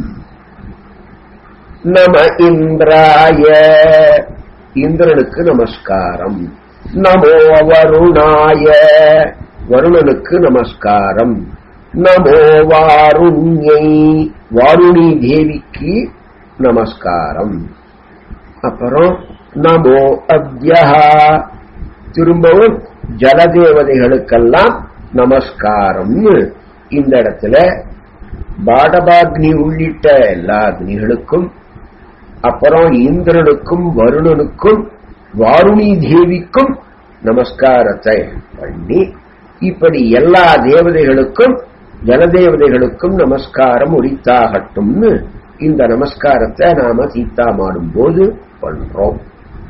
நம இந்திராய இந்திரனுக்கு நமஸ்காரம் நமோ வருணாய வருணனுக்கு நமஸ்காரம் நமோ வாருண்யை வாருணி தேவிக்கு நமஸ்காரம் அப்புறம் நமோ அப்யா திரும்பவும் ஜலதேவதைகளுக்கெல்லாம் நமஸ்காரம்னு இந்த இடத்துல பாடபாக்னி உள்ளிட்ட எல்லா அக்னிகளுக்கும் அப்புறம் இந்திரனுக்கும் வருணனுக்கும் வாருணி தேவிக்கும் நமஸ்காரத்தை பண்ணி இப்படி எல்லா தேவதைகளுக்கும் ஜலதேவதைகளுக்கும் நமஸ்காரம் உரித்தாகட்டும்னு இந்த நமஸ்காரத்தை நாம சீத்தாமாடும் போது பண்றோம்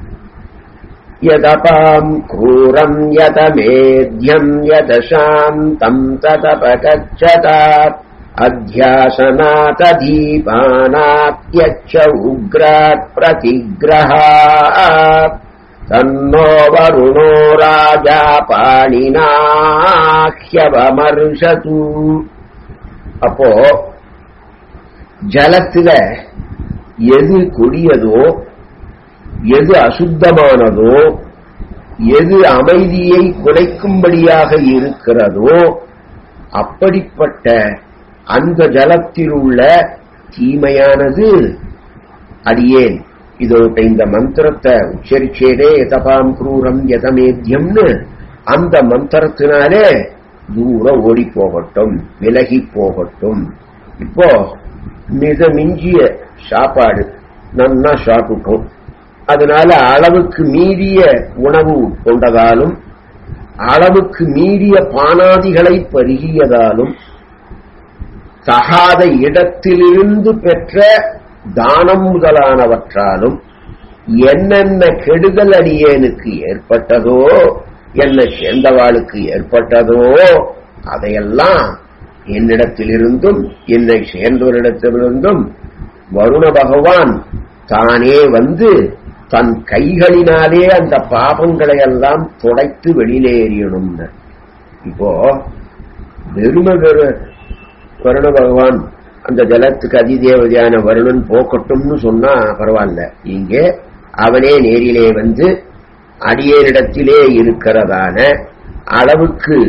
யதபாம் क्रूरम् यतमेध्यम् यदशान्तम् तदपगच्छतात् अध्यासनातदीपानात्यच्च उग्रात् प्रतिग्रहात् तन्नो वरुणो राजा பாணினாஹ்யவமர்ஷது அப்போ ஜலத்துல எது கொடியதோ எது அசுத்தமானதோ எது அமைதியை குலைக்கும்படியாக இருக்கிறதோ அப்படிப்பட்ட அந்த ஜலத்தில் உள்ள தீமையானது அடியேன் இதோட்ட இந்த மந்திரத்தை உச்சரிச்சேனே எதபாம் குரூரம் எதமேத்தியம்னு அந்த மந்திரத்தினாலே தூரம் ஓடி போகட்டும் விலகி போகட்டும் இப்போ மிக மிஞ்சிய சாப்பாடு நன்னா சாப்பிட்டோம் அதனால அளவுக்கு மீறிய உணவு உட்கொண்டதாலும் அளவுக்கு மீறிய பானாதிகளை பருகியதாலும் தகாத இடத்திலிருந்து பெற்ற தானம் முதலானவற்றாலும் என்னென்ன கெடுதல் அடியேனுக்கு ஏற்பட்டதோ என்னை சேர்ந்தவாளுக்கு ஏற்பட்டதோ அதையெல்லாம் என்னிடத்திலிருந்தும் என்னை சேர்ந்தவரிடத்திலிருந்தும் வருண பகவான் தானே வந்து தன் கைகளினாலே அந்த பாபங்களை எல்லாம் துடைத்து வெளியிலே எறியணும்னு இப்போ வெறும வெறு வருண பகவான் அந்த ஜலத்துக்கு அதிதேவதையான வருணன் போக்கட்டும்னு சொன்னா பரவாயில்ல இங்கே அவனே நேரிலே வந்து அடியேரிடத்திலே இருக்கிறதான அளவுக்கு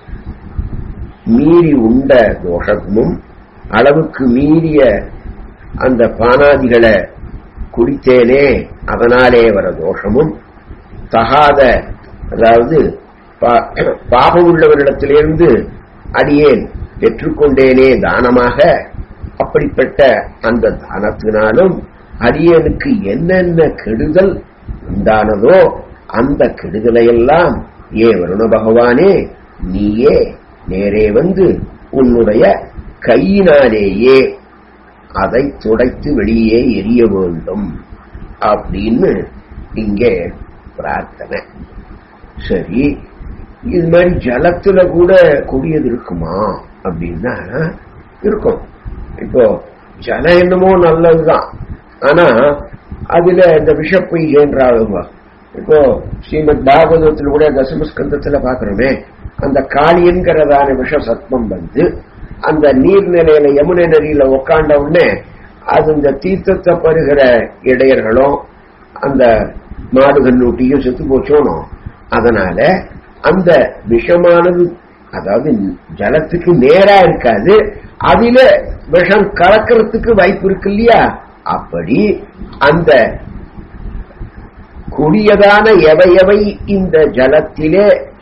மீறி உண்ட தோஷமும் அளவுக்கு மீறிய அந்த பானாதிகளை குடித்தேனே அதனாலே வர தோஷமும் தகாத அதாவது பாபம் உள்ளவரிடத்திலிருந்து அடியேன் பெற்றுக்கொண்டேனே தானமாக அப்படிப்பட்ட அந்த தானத்தினாலும் அடியனுக்கு என்னென்ன கெடுதல் உண்டானதோ அந்த கெடுதலையெல்லாம் ஏ வருண பகவானே நீயே நேரே வந்து உன்னுடைய கையினாலேயே அதை துடைத்து வெளியே எரிய வேண்டும் அப்படின்னு இங்கே பிரார்த்தனை சரி இது மாதிரி ஜலத்துல கூட கூடியது இருக்குமா அப்படின்னா இருக்கும் இப்போ ஜலம் என்னமோ நல்லதுதான் ஆனா அதுல இந்த விஷப்பொய் ஏன்றாளுங்க இப்போ ஸ்ரீமத் பாகவதத்துல கூட தசமஸ்கந்தத்துல பாக்குறோமே அந்த காளியன்கிறதான விஷ சத்மம் வந்து அந்த நீர்நிலையில யமுனை நதியில உக்காண்ட உடனே அது இந்த தீர்த்தத்தை பருகிற இடையர்களும் அந்த மாடு கண்ணூட்டியும் செத்து போச்சோனும் அதனால அந்த விஷமானது அதாவது ஜலத்துக்கு நேரா இருக்காது அதில விஷம் கலக்கிறதுக்கு வாய்ப்பு இருக்கு இல்லையா அப்படி அந்த கொடியதான எவை எவை இந்த ஜலத்திலே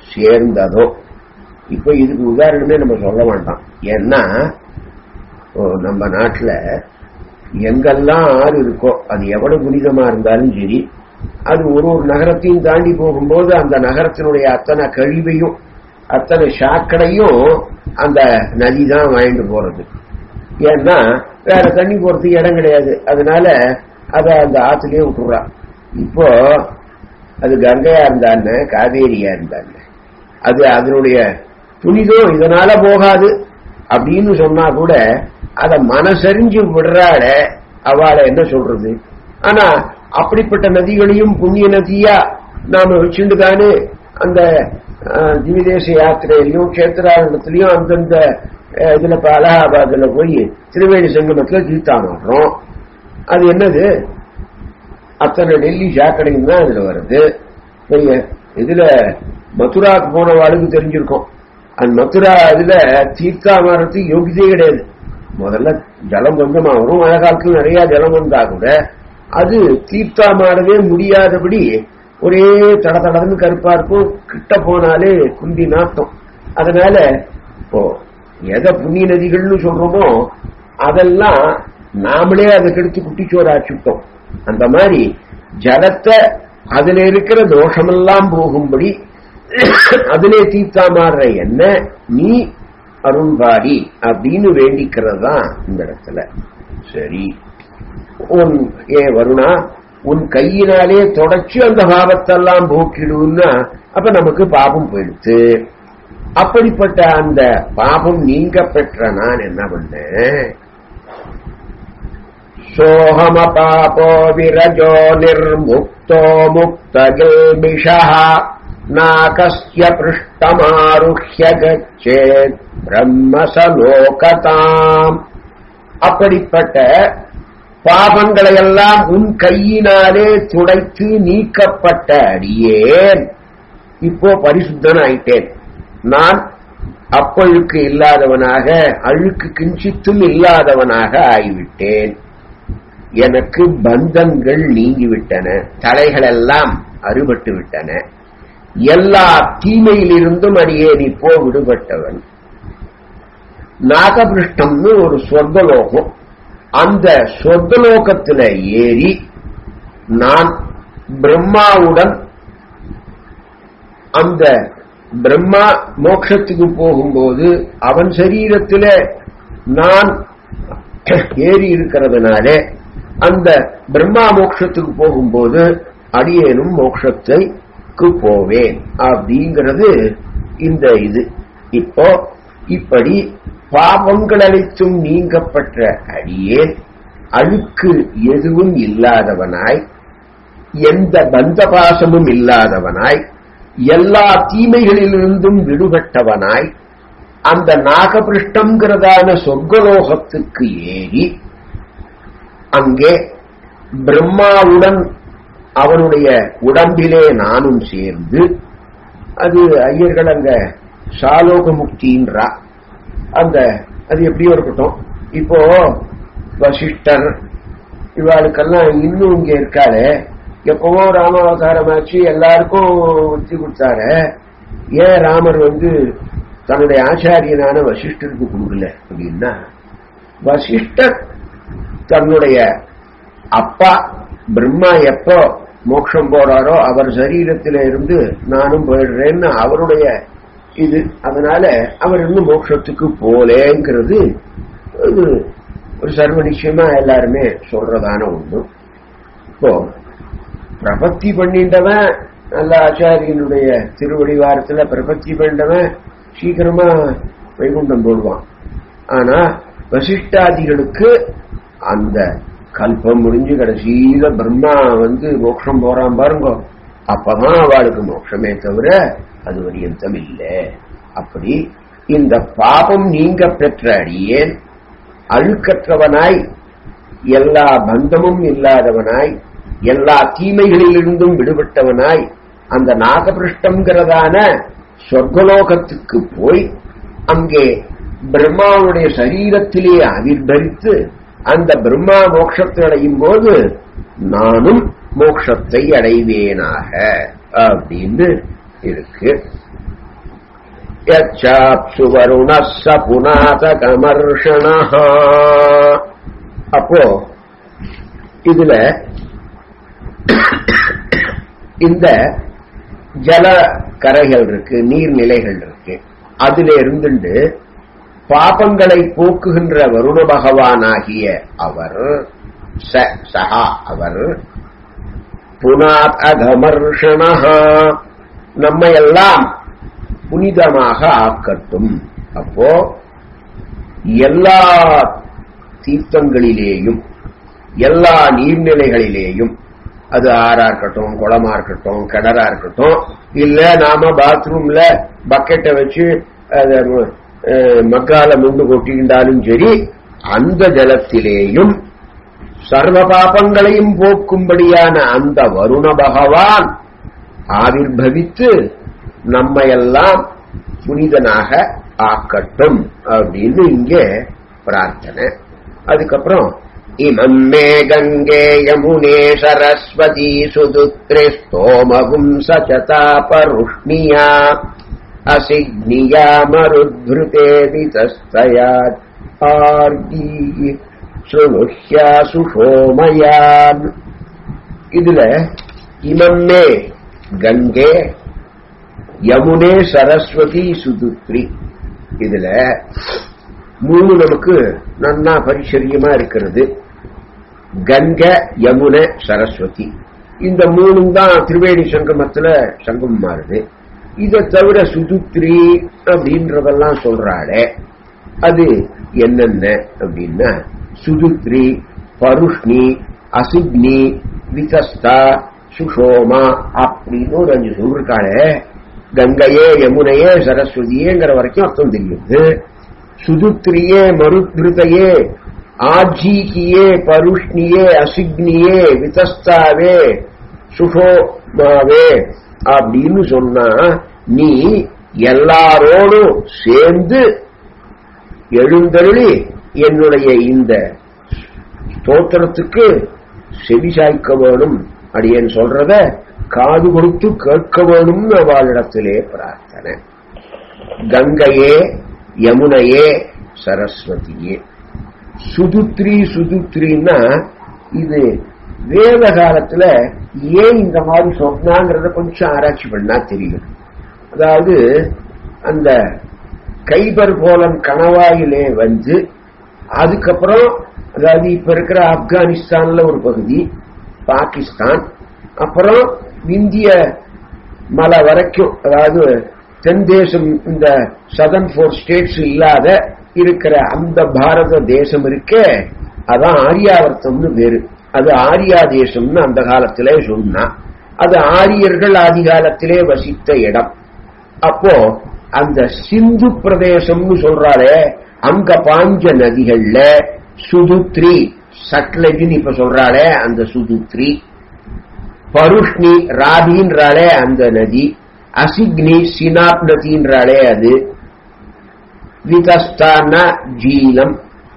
சேர்ந்ததோ இப்ப இதுக்கு உதாரணமே நம்ம சொல்ல வேண்டாம் ஏன்னா ஓ, நம்ம நாட்டுல எங்கெல்லாம் ஆறு இருக்கோ அது எவ்வளவு புனிதமா இருந்தாலும் சரி அது ஒரு ஒரு நகரத்தையும் தாண்டி போகும்போது அந்த நகரத்தினுடைய அத்தனை கழிவையும் அத்தனை சாக்கடையும் அந்த நதி தான் வாங்கிட்டு போறது ஏன்னா வேற தண்ணி போறதுக்கு இடம் கிடையாது அதனால அத அந்த ஆத்துலயே விட்டுறா இப்போ அது கங்கையா இருந்தான்னு காவேரியா இருந்தான்னு அது அதனுடைய புனிதம் இதனால போகாது அப்படின்னு சொன்னா கூட அத மனசறிஞ்சு விடுறாள அவளை என்ன சொல்றது ஆனா அப்படிப்பட்ட நதிகளையும் புண்ணிய நதியா நாம வச்சுட்டு தானே அந்த அஹ், திவிதேச யாத்திரையிலையும் கஷேத்திராரணத்திலையும் அந்தந்த அஹ், இதுல இப்ப அலகாபாத்ல போய் திருவேணி சங்கமத்துல தீர்த்தாமாடுறோம் அது என்னது அத்தனை டெல்லி சாக்கடையும் தான் இதுல வருது இப்ப இதுல மதுராக்கு போனவாளுக்கு தெரிஞ்சிருக்கும் அந்த மதுரா இதுல தீர்த்தாமாறதுக்கு யோகியதே கிடையாது முதல்ல ஜலம் கொஞ்சமா வரும் மழை காலத்துல நிறைய ஜலம் வந்தா கூட அது தீர்த்தாமாடவே முடியாதபடி ஒரே தட தடன்னு கருப்பா இருக்கும் கிட்ட போனாலே குந்தி நாட்டம் அதனால இப்போ எதை புண்ணிய நதிகள்னு சொல்றோமோ அதெல்லாம் நாமளே அதை கெடுத்து குட்டிச்சோறாச்சுட்டோம் அந்த மாதிரி ஜலத்தை அதுல இருக்கிற தோஷமெல்லாம் போகும்படி அதிலே தீர்த்தா மாறுற என்ன நீ அருள்வாடி அப்படின்னு வேண்டிக்கிறது தான் இந்த இடத்துல சரி உன் ஏ வருணா உன் கையினாலே தொடச்சு அந்த பாவத்தெல்லாம் போக்கிடுன்னா அப்ப நமக்கு பாபம் போயிடுச்சு அப்படிப்பட்ட அந்த பாபம் நீங்க பெற்ற நான் என்ன பண்ணேன் சோஹம பாபோ விரஜோ நிர்முக்தோ முக்தகில்பிஷः நாகஸ்ய பிருஷ்டமாருஹ்ய கச்சேத் பிரம்மசலோகதாம் அப்படிப்பட்ட பாபங்களை எல்லாம் உன் கையினாலே துடைத்து நீக்கப்பட்ட அடியேன் இப்போ பரிசுத்தன் ஆயிட்டேன் நான் அப்பழுக்கு இல்லாதவனாக அழுக்கு கிஞ்சித்தும் இல்லாதவனாக ஆகிவிட்டேன் எனக்கு பந்தங்கள் நீங்கிவிட்டன தலைகளெல்லாம் அறுபட்டு விட்டன எல்லா தீமையிலிருந்தும் அடியேன் இப்போ விடுபட்டவன் நாகபிருஷ்டம்னு ஒரு சொர்க்கலோகம் அந்த சொர்க்கலோகத்துல ஏறி நான் பிரம்மாவுடன் அந்த பிரம்மா மோட்சத்துக்கு போகும்போது அவன் சரீரத்தில நான் ஏறி இருக்கிறதுனாலே அந்த பிரம்மா மோட்சத்துக்கு போகும்போது அடியேனும் மோட்சத்தைக்கு போவேன் அப்படிங்கிறது இந்த இது இப்போ இப்படி பாவங்கள் அனைத்தும் நீங்கப்பட்ட அடியேன் அழுக்கு எதுவும் இல்லாதவனாய் எந்த பந்த பாசமும் இல்லாதவனாய் எல்லா தீமைகளிலிருந்தும் விடுபட்டவனாய் அந்த நாகபிருஷ்டங்கிறதான சொர்க்கலோகத்துக்கு ஏறி அங்கே பிரம்மாவுடன் அவனுடைய உடம்பிலே நானும் சேர்ந்து அது ஐயர்கள் அங்க சாலோக முக்தின்றா அந்த அது எப்படியோ இருக்கட்டும் இப்போ வசிஷ்டர் இவாளுக்கெல்லாம் இன்னும் இங்க இருக்காரு எப்பவோ ராமாவதாரமாச்சு எல்லாருக்கும் வெற்றி கொடுத்தாரு ஏன் ராமர் வந்து தன்னுடைய ஆச்சாரியனான வசிஷ்டருக்கு கொடுக்கல அப்படின்னா வசிஷ்டர் தன்னுடைய அப்பா பிரம்மா எப்போ மோட்சம் போறாரோ அவர் சரீரத்தில இருந்து நானும் போயிடுறேன்னு அவருடைய இது அதனால அவர் இன்னும் மோட்சத்துக்கு போலேங்கிறது இது ஒரு சர்வ நிச்சயமா எல்லாருமே சொல்றதான ஒண்ணு இப்போ பிரபத்தி பண்ணிட்டவன் நல்ல ஆச்சாரியனுடைய திருவடிவாரத்துல பிரபத்தி பண்ணிட்டவன் சீக்கிரமா வைகுண்டம் போடுவான் ஆனா வசிஷ்டாதிகளுக்கு அந்த கல்பம் முடிஞ்சு கடைசியில பிரம்மா வந்து மோட்சம் போறான் பாருங்க அப்பதான் அவளுக்கு மோட்சமே தவிர அது வரியந்தம் இல்லை அப்படி இந்த பாபம் நீங்க பெற்ற அடியேன் அழுக்கற்றவனாய் எல்லா பந்தமும் இல்லாதவனாய் எல்லா தீமைகளிலிருந்தும் விடுபட்டவனாய் அந்த நாகபிருஷ்டம்ங்கிறதான சொர்க்கலோகத்துக்கு போய் அங்கே பிரம்மாவுடைய சரீரத்திலே ஆவிர்பரித்து அந்த பிரம்மா மோட்சத்தை அடையும் போது நானும் மோட்சத்தை அடைவேனாக அப்படின்னு இருக்கு யச்சாப்சு வருணः ச புனாதகமர்ஷணः அப்போ இதுல இந்த ஜல கரைகள் இருக்கு நீர்நிலைகள் இருக்கு அதுல இருந்துண்டு பாபங்களை போக்குகின்ற வருண பகவானாகிய அவர் ச சஹா அவர் புனாத் அகமர்ஷணா நம்மையெல்லாம் புனிதமாக ஆக்கட்டும் அப்போ எல்லா தீர்த்தங்களிலேயும் எல்லா நீர்நிலைகளிலேயும் அது ஆறா இருக்கட்டும் குளமா இருக்கட்டும் கிணறா இருக்கட்டும் இல்ல நாம பாத்ரூம்ல பக்கெட்டை வச்சு அத அஹ், மக்கால முண்டு கொட்டிக்கிட்டாலும் சரி அந்த ஜலத்திலேயும் சர்வ பாபங்களையும் போக்கும்படியான அந்த வருண பகவான் ஆவிர்பவித்து நம்மையெல்லாம் புனிதனாக ஆக்கட்டும் அப்படின்னு இங்கே பிரார்த்தனை அதுக்கப்புறம் இமம் மே கங்கே யமுனே சரஸ்வதி சுதுத்ரே ஸ்தோமகும் சச்சதாபருஷ்ணியா அசிக்னியா மருத்ருதே விதஸ்தயாத் ஆர்கீ சுணுஹ்யா சுஷோமயான் இதுல இமம்மே கங்கே யமுனே சரஸ்வதி சுதுத்ரி இதுல மூணு நமக்கு நன்னா பரிச்சரியமா இருக்கிறது கங்க யமுன சரஸ்வதி இந்த மூணும் தான் திரிவேணி சங்கமத்துல சங்கம் மாறுது இதை தவிர சுதுத்ரி அப்படின்றதெல்லாம் சொல்றாளே அது என்னென்ன அப்படின்னா சுதுத்ரி பருஷ்ணி அசிக்னி விதஸ்தா சுஷோமா அப்படின்னு ஒரு அஞ்சு சொல்லிருக்காளே கங்கையே யமுனையே சரஸ்வதியேங்கிற வரைக்கும் அர்த்தம் தெரியுது சுதுத்ரியே மருத்ருதையே ஆஜீகியே பருஷ்ணியே அசிக்னியே விதஸ்தாவே சுஷோமாவே அப்படின்னு சொன்னா நீ எல்லாரோடும் சேர்ந்து எழுந்தருளி என்னுடைய இந்த ஸ்தோத்திரத்துக்கு செவிசாய்க்க வேணும் அடியேன் சொல்றத காது கொடுத்து கேட்க வேணும்னு அவளிடத்திலே பிரார்த்தனை கங்கையே யமுனையே சரஸ்வதியே சுதுத்ரி சுதுத்ரின்னா இது வேத காலத்துல ஏன் இந்த மாதிரி சொன்னாங்கிறத கொஞ்சம் ஆராய்ச்சி பண்ணா தெரியும் அதாவது அந்த கைபர் போலன் கணவாயிலே வந்து அதுக்கப்புறம் அதாவது இப்ப இருக்கிற ஆப்கானிஸ்தான்ல ஒரு பகுதி பாகிஸ்தான் அப்புறம் இந்திய மலை வரைக்கும் அதாவது தென் தேசம் இந்த சதன் ஃபோர் ஸ்டேட்ஸ் இல்லாத இருக்கிற அந்த பாரத தேசம் இருக்கே அதான் ஆரியாவர்த்தம்னு பேரு அது ஆரியா தேசம்னு அந்த காலத்திலே சொன்னா அது ஆரியர்கள் ஆதி காலத்திலே வசித்த இடம் அப்போ அந்த சிந்து பிரதேசம்னு சொல்றாளே அங்க பாஞ்ச நதிகள்ல சுதுத்ரி சட்லஜின்னு இப்ப சொல்றாளே அந்த சுதுத்ரி பருஷ்ணி ராபின்றாளே அந்த நதி அசிக்னி சினாப் நதின்றாளே அது விதஸ்தான ஜீலம்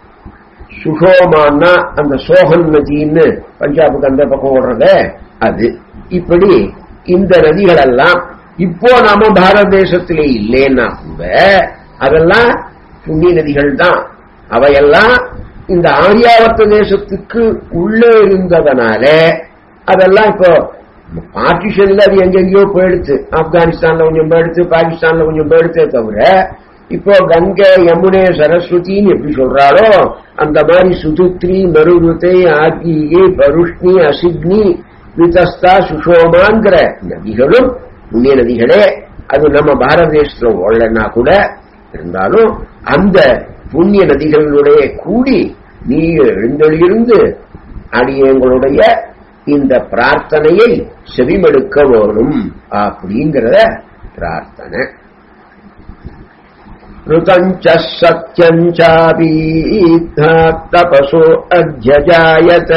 சுஷோமான்னா அந்த சோகன் நதின்னு பஞ்சாபுக்கு அந்த பக்கம் ஓடுறத அது இப்படி இந்த நதிகள் எல்லாம் இப்போ நாம பாரத தேசத்திலே இல்லைன்னா கூட அதெல்லாம் புண்ணிய நதிகள் தான் அவையெல்லாம் இந்த ஆரியாவர்த்த தேசத்துக்கு உள்ளே இருந்ததனால அதெல்லாம் இப்போ பார்ட்டிஷன்ல அது எங்கெங்கயோ போயிடுச்சு ஆப்கானிஸ்தான்ல கொஞ்சம் போயிடுச்சு பாகிஸ்தான்ல கொஞ்சம் போயிடுச்சே தவிர இப்போ கங்கை யமுனே சரஸ்வதின்னு எப்படி சொல்றாளோ அந்த மாதிரி சுதுத்ரி மருதுத்தை ஆகியே பருஷ்ணி அசிக்னி விதஸ்தா சுஷோமாங்கிற நதிகளும் புண்ணிய நதிகளே அது நம்ம பாரத தேசத்துல ஓடலன்னா கூட இருந்தாலும் அந்த புண்ணிய நதிகளுடைய கூடி நீ எழுந்தொழியிருந்து அடியங்களுடைய இந்த பிரார்த்தனையை செவிமடுக்க வேணும் அப்படிங்கிறத பிரார்த்தனை ऋतञ्च सत्यञ्चापीत्तपसो अध्यजायत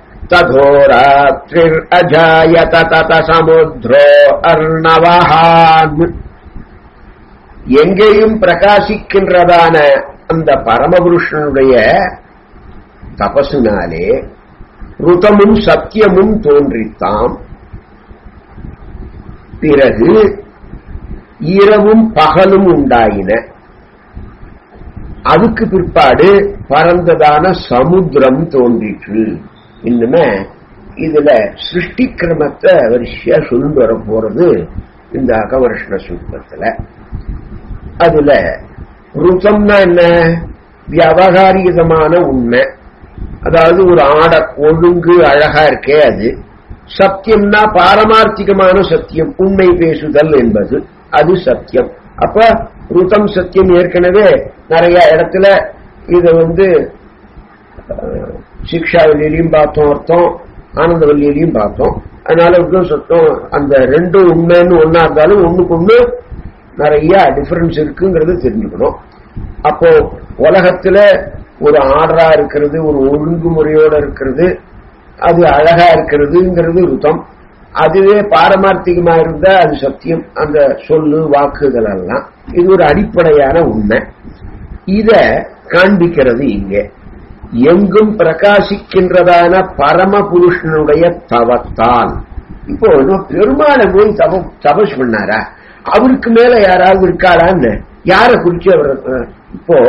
तथोरात्रिरजायत तत समुद्रो अर्णवहान् எங்கேயும் பிரகாசிக்கின்றதான அந்த பரமபுருஷனுடைய தபசுனாலே ருதமும் சத்தியமும் தோன்றித்தாம் பிறகு இரவும் பகலும் உண்டாயின அதுக்கு பிற்பாடு பறந்ததான சமுத்திரம் தோன்றிற்று இன்னுமே இதுல சிருஷ்டி கிரமத்தை வரிசையா சொல்லிட்டு வர போறது இந்த அகவர்ஷண சூத்திரத்துல அதுல ருதம்னா என்ன வியாபகாரிகமான உண்மை அதாவது ஒரு ஆடர் ஒழுங்கு அழகா இருக்கே அது சத்தியம்னா பாரமார்த்திகமான சத்தியம் உண்மை பேசுதல் என்பது அது சத்தியம் அப்ப ருதம் சத்தியம் ஏற்கனவே நிறைய இடத்துல இத வந்து அஹ், சிக்ஷாவல்லியிலையும் பார்த்தோம் அர்த்தம் ஆனந்தவல்லியிலையும் பார்த்தோம் அதனால ருதம் சத்தம் அந்த ரெண்டும் உண்மைன்னு ஒன்னா இருந்தாலும் ஒண்ணுக்கு ஒண்ணு நிறைய டிஃபரன்ஸ் இருக்குங்கிறது தெரிஞ்சுக்கணும் அப்போ உலகத்துல ஒரு ஆர்டரா இருக்கிறது ஒரு ஒழுங்குமுறையோட இருக்கிறது அது அழகா இருக்கிறதுங்கிறது ருதம் அதுவே பாரமார்த்திகமா இருந்தா அது சத்தியம் அந்த சொல்லு வாக்குகள் எல்லாம் இது ஒரு அடிப்படையான உண்மை இத காண்பிக்கிறது இங்க எங்கும் பிரகாசிக்கின்றதான பரமபுருஷனுடைய தவத்தால் இப்போ இன்னும் பெருமாளை போய் தப தபஸ் பண்ணாரா அவருக்கு மேல யாராவது இருக்காளான்னு யார குறிச்சு அவர் அஹ், இப்போ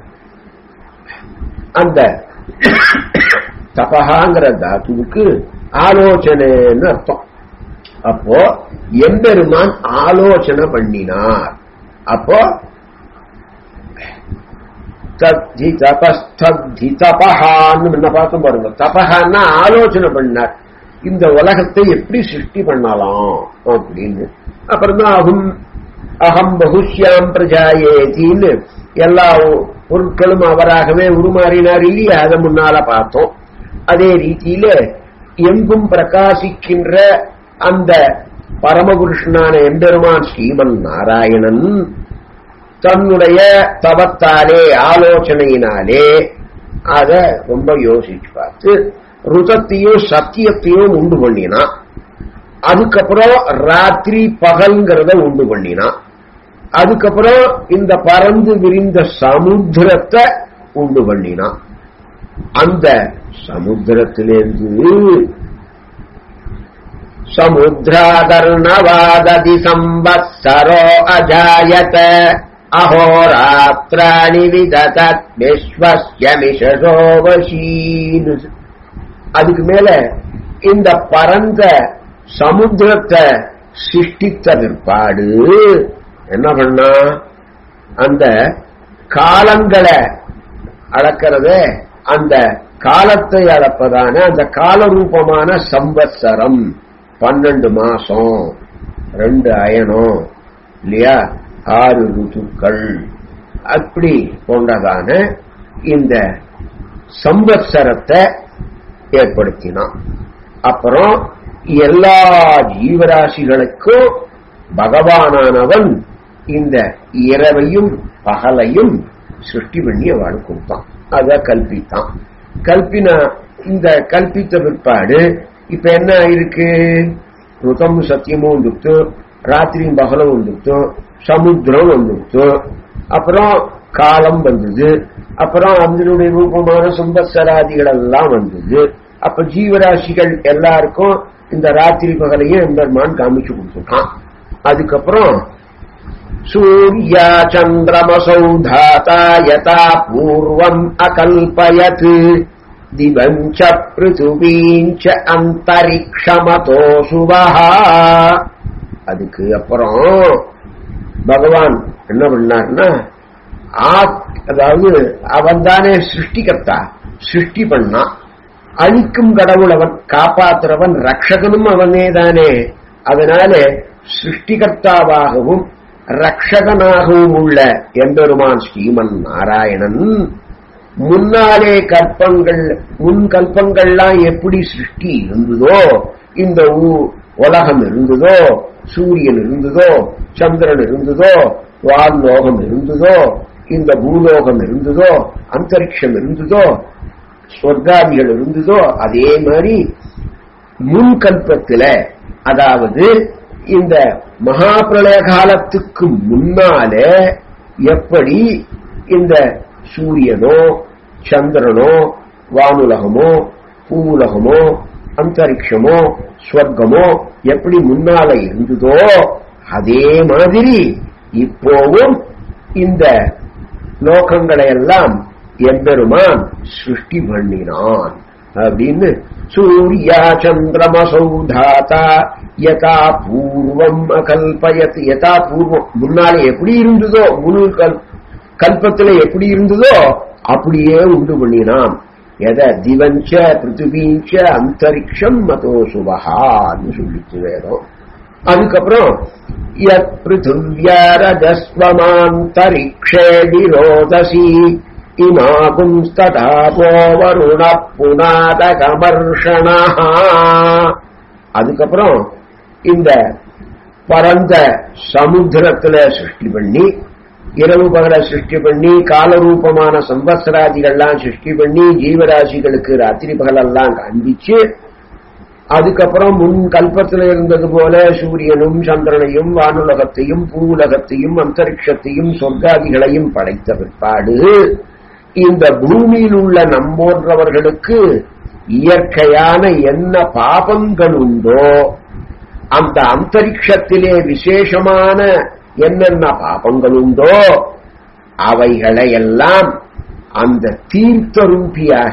அந்த தபகாங்கிற தாத்துவுக்கு ஆலோசனைன்னு அர்த்தம் அப்போ எம்பெருமான் ஆலோசனை பண்ணினார் அப்போ தத்தி தபஸ்தத்தி தபஹான்னு முன்ன பார்த்தோம் பாருங்க தபஹான்னா ஆலோசனை பண்ணார் இந்த உலகத்தை எப்படி சிருஷ்டி பண்ணலாம் அப்படின்னு அப்புறம் தான் அகம் அகம் பகுஷ்யாம் பிரஜாயேத்தின்னு எல்லா பொருட்களும் அவராகவே உருமாறினார் இல்லையா அதை முன்னால பார்த்தோம் அதே ரீதியில எங்கும் பிரகாசிக்கின்ற அந்த பரமபுருஷனான எம்பெருமான் ஸ்ரீமன் நாராயணன் தன்னுடைய தவத்தாலே ஆலோசனையினாலே அத ரொம்ப யோசிச்சு பார்த்து ருதத்தையும் சத்தியத்தையும் உண்டு பண்ணினான் அதுக்கப்புறம் ராத்திரி பகல்ங்கிறத உண்டு பண்ணினான் அதுக்கப்புறம் இந்த பறந்து விரிந்த சமுத்திரத்தை உண்டு பண்ணினான் அந்த சமுத்திரத்திலிருந்து சமுத்திராகர்ணவாததி சம்பத்சரோ அஜாயத அஹோராத்திராணி விததத் விஸ்வஸ்யமிஷோவசீன் அதுக்கு மேல இந்த பரந்த சமுத்திரத்தை சிருஷ்டித்த பிற்பாடு என்ன பண்ணா அந்த காலங்களை அளக்கிறத அந்த காலத்தை அளப்பதான அந்த காலரூபமான சம்பத்சரம் பன்னெண்டு மாசம் ரெண்டு அயனம் இல்லையா ஆறு ருத்துக்கள் அப்படி போன்றதான இந்த சம்பத்சரத்தை ஏற்படுத்தினான் அப்புறம் எல்லா ஜீவராசிகளுக்கும் பகவானானவன் இந்த இரவையும் பகலையும் சிருஷ்டி பண்ணி அவள் கொடுத்தான் அத கல்பித்தான் கல்பினா இந்த கல்பித்த பிற்பாடு இப்ப என்ன ஆயிருக்கு ருதம் சத்தியமும் வந்துட்டு ராத்திரியும் பகலும் வந்துட்டு சமுத்திரம் வந்துட்டு அப்புறம் காலம் வந்தது அப்புறம் அதனுடைய ரூபமான சம்பத்சராதிகள் எல்லாம் வந்தது அப்ப ஜீவராசிகள் எல்லாருக்கும் இந்த ராத்திரி பகலையும் எம்பெருமான் காமிச்சு கொடுத்துட்டான் அதுக்கப்புறம் சூர்யா சந்திரமசௌ தாத்தா யதா பூர்வம் அகல்பயத் திவஞ்ச பிருத்துவீஞ்ச அந்தரிக்ஷமதோ சுவஹா அதுக்கு அப்புறம் பகவான் என்ன பண்ணார்னா ஆத்- அதாவது அவன் தானே சிருஷ்டிகர்த்தா சிருஷ்டி பண்ணான் அழிக்கும் கடவுள் அவன் காப்பாத்துறவன் ரக்ஷகனும் அவனே தானே அதனால சிருஷ்டிகர்த்தாவாகவும் ரக்ஷகனாகவும் உள்ள எம்பெருமான் ஸ்ரீமன் நாராயணன் முன்னாலே கற்பங்கள் முன் கல்பங்கள்லாம் எப்படி சிருஷ்டி இருந்ததோ இந்த ஊ- உலகம் இருந்ததோ சூரியன் இருந்ததோ சந்திரன் இருந்ததோ வான்லோகம் இருந்ததோ இந்த பூலோகம் இருந்ததோ அந்தரிக்ஷம் இருந்ததோ சொர்க்காதிகள் இருந்ததோ அதே மாதிரி முன்கல்பத்துல அதாவது இந்த மகாபிரளய காலத்துக்கு முன்னாலே எப்படி இந்த சூரியனோ சந்திரனோ வானுலகமோ பூவுலகமோ அந்தரிக்ஷமோ ஸ்வர்க்கமோ எப்படி முன்னால இருந்ததோ அதே மாதிரி இப்போவும் இந்த லோகங்களை எல்லாம் எம்பெருமான் சிருஷ்டி பண்ணினான் அப்படின்னு சூர்யா சந்திரமசௌதாத்தா யதா பூர்வம் அகல்பயத் யதா பூர்வம் முன்னாலே எப்படி இருந்ததோ முழு கல் கல்பத்துல எப்படி இருந்ததோ அப்படியே உண்டு பண்ணினான் எத திவஞ்ச பிருத்திவீஞ்ச அந்தரிக்ஷம் மதோ சுபஹான்னு சொல்லிச்சு வேதம் அதுக்கப்புறம் யத் பிருத்திவியாரஜஸ்வமாந்தரிக்ஷே விரோதசி இமாகும்ஸ்ததாபோ வருண புனாதகமர்ஷணா அதுக்கப்புறம் இந்த பரந்த சமுத்திரத்துல சிருஷ்டி பண்ணி இரவு பகல சிருஷ்டி பண்ணி காலரூபமான சம்பத்சராதிகள்லாம் சிருஷ்டி பண்ணி ஜீவராசிகளுக்கு ராத்திரி பகலெல்லாம் காண்பிச்சு அதுக்கப்புறம் முன் கல்பத்தில் இருந்தது போல சூரியனும் சந்திரனையும் வானுலகத்தையும் பூவுலகத்தையும் அந்தரிக்ஷத்தையும் சொர்க்காதிகளையும் படைத்த பிற்பாடு இந்த பூமியில் உள்ள நம்போன்றவர்களுக்கு இயற்கையான என்ன பாபங்கள் உண்டோ அந்த அந்தரிக்ஷத்திலே விசேஷமான என்னென்ன பாபங்கள் உண்டோ அவைகளை எல்லாம் அந்த தீர்த்த ரூபியாக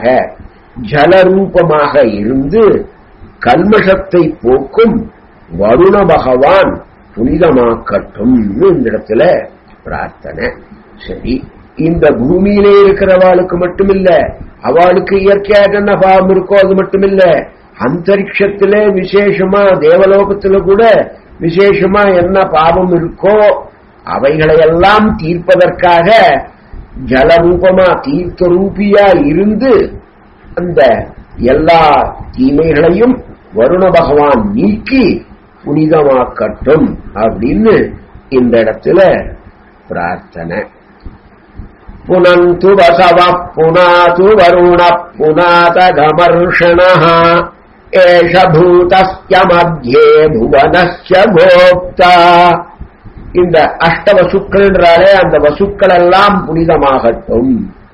ஜலரூபமாக இருந்து கல்மஷத்தை போக்கும் வருண பகவான் புனிதமாக்கட்டும் இந்த இடத்துல பிரார்த்தனை சரி இந்த பூமியிலே இருக்கிறவாளுக்கு மட்டுமில்ல அவளுக்கு இயற்கையாக என்ன பாவம் இருக்கோ அது மட்டுமில்ல அந்தரிக்ஷத்திலே விசேஷமா தேவலோகத்துல கூட விசேஷமா என்ன பாவம் இருக்கோ அவைகளையெல்லாம் தீர்ப்பதற்காக ஜலரூபமா தீர்த்த ரூபியா இருந்து அந்த எல்லா தீமைகளையும் வருண பகவான் நீக்கி புனிதமாக்கட்டும் அப்படின்னு இந்த இடத்துல பிரார்த்தனை புனந்து வசவ புனாது வருண புனாதகமர்ஷண ஏஷ பூதஸ்ய மத்தியே புவனஸ்ய கோப்தா இந்த அஷ்ட வசுக்கள்ன்றாலே அந்த வசுக்கள் எல்லாம் புனிதமாகட்டும்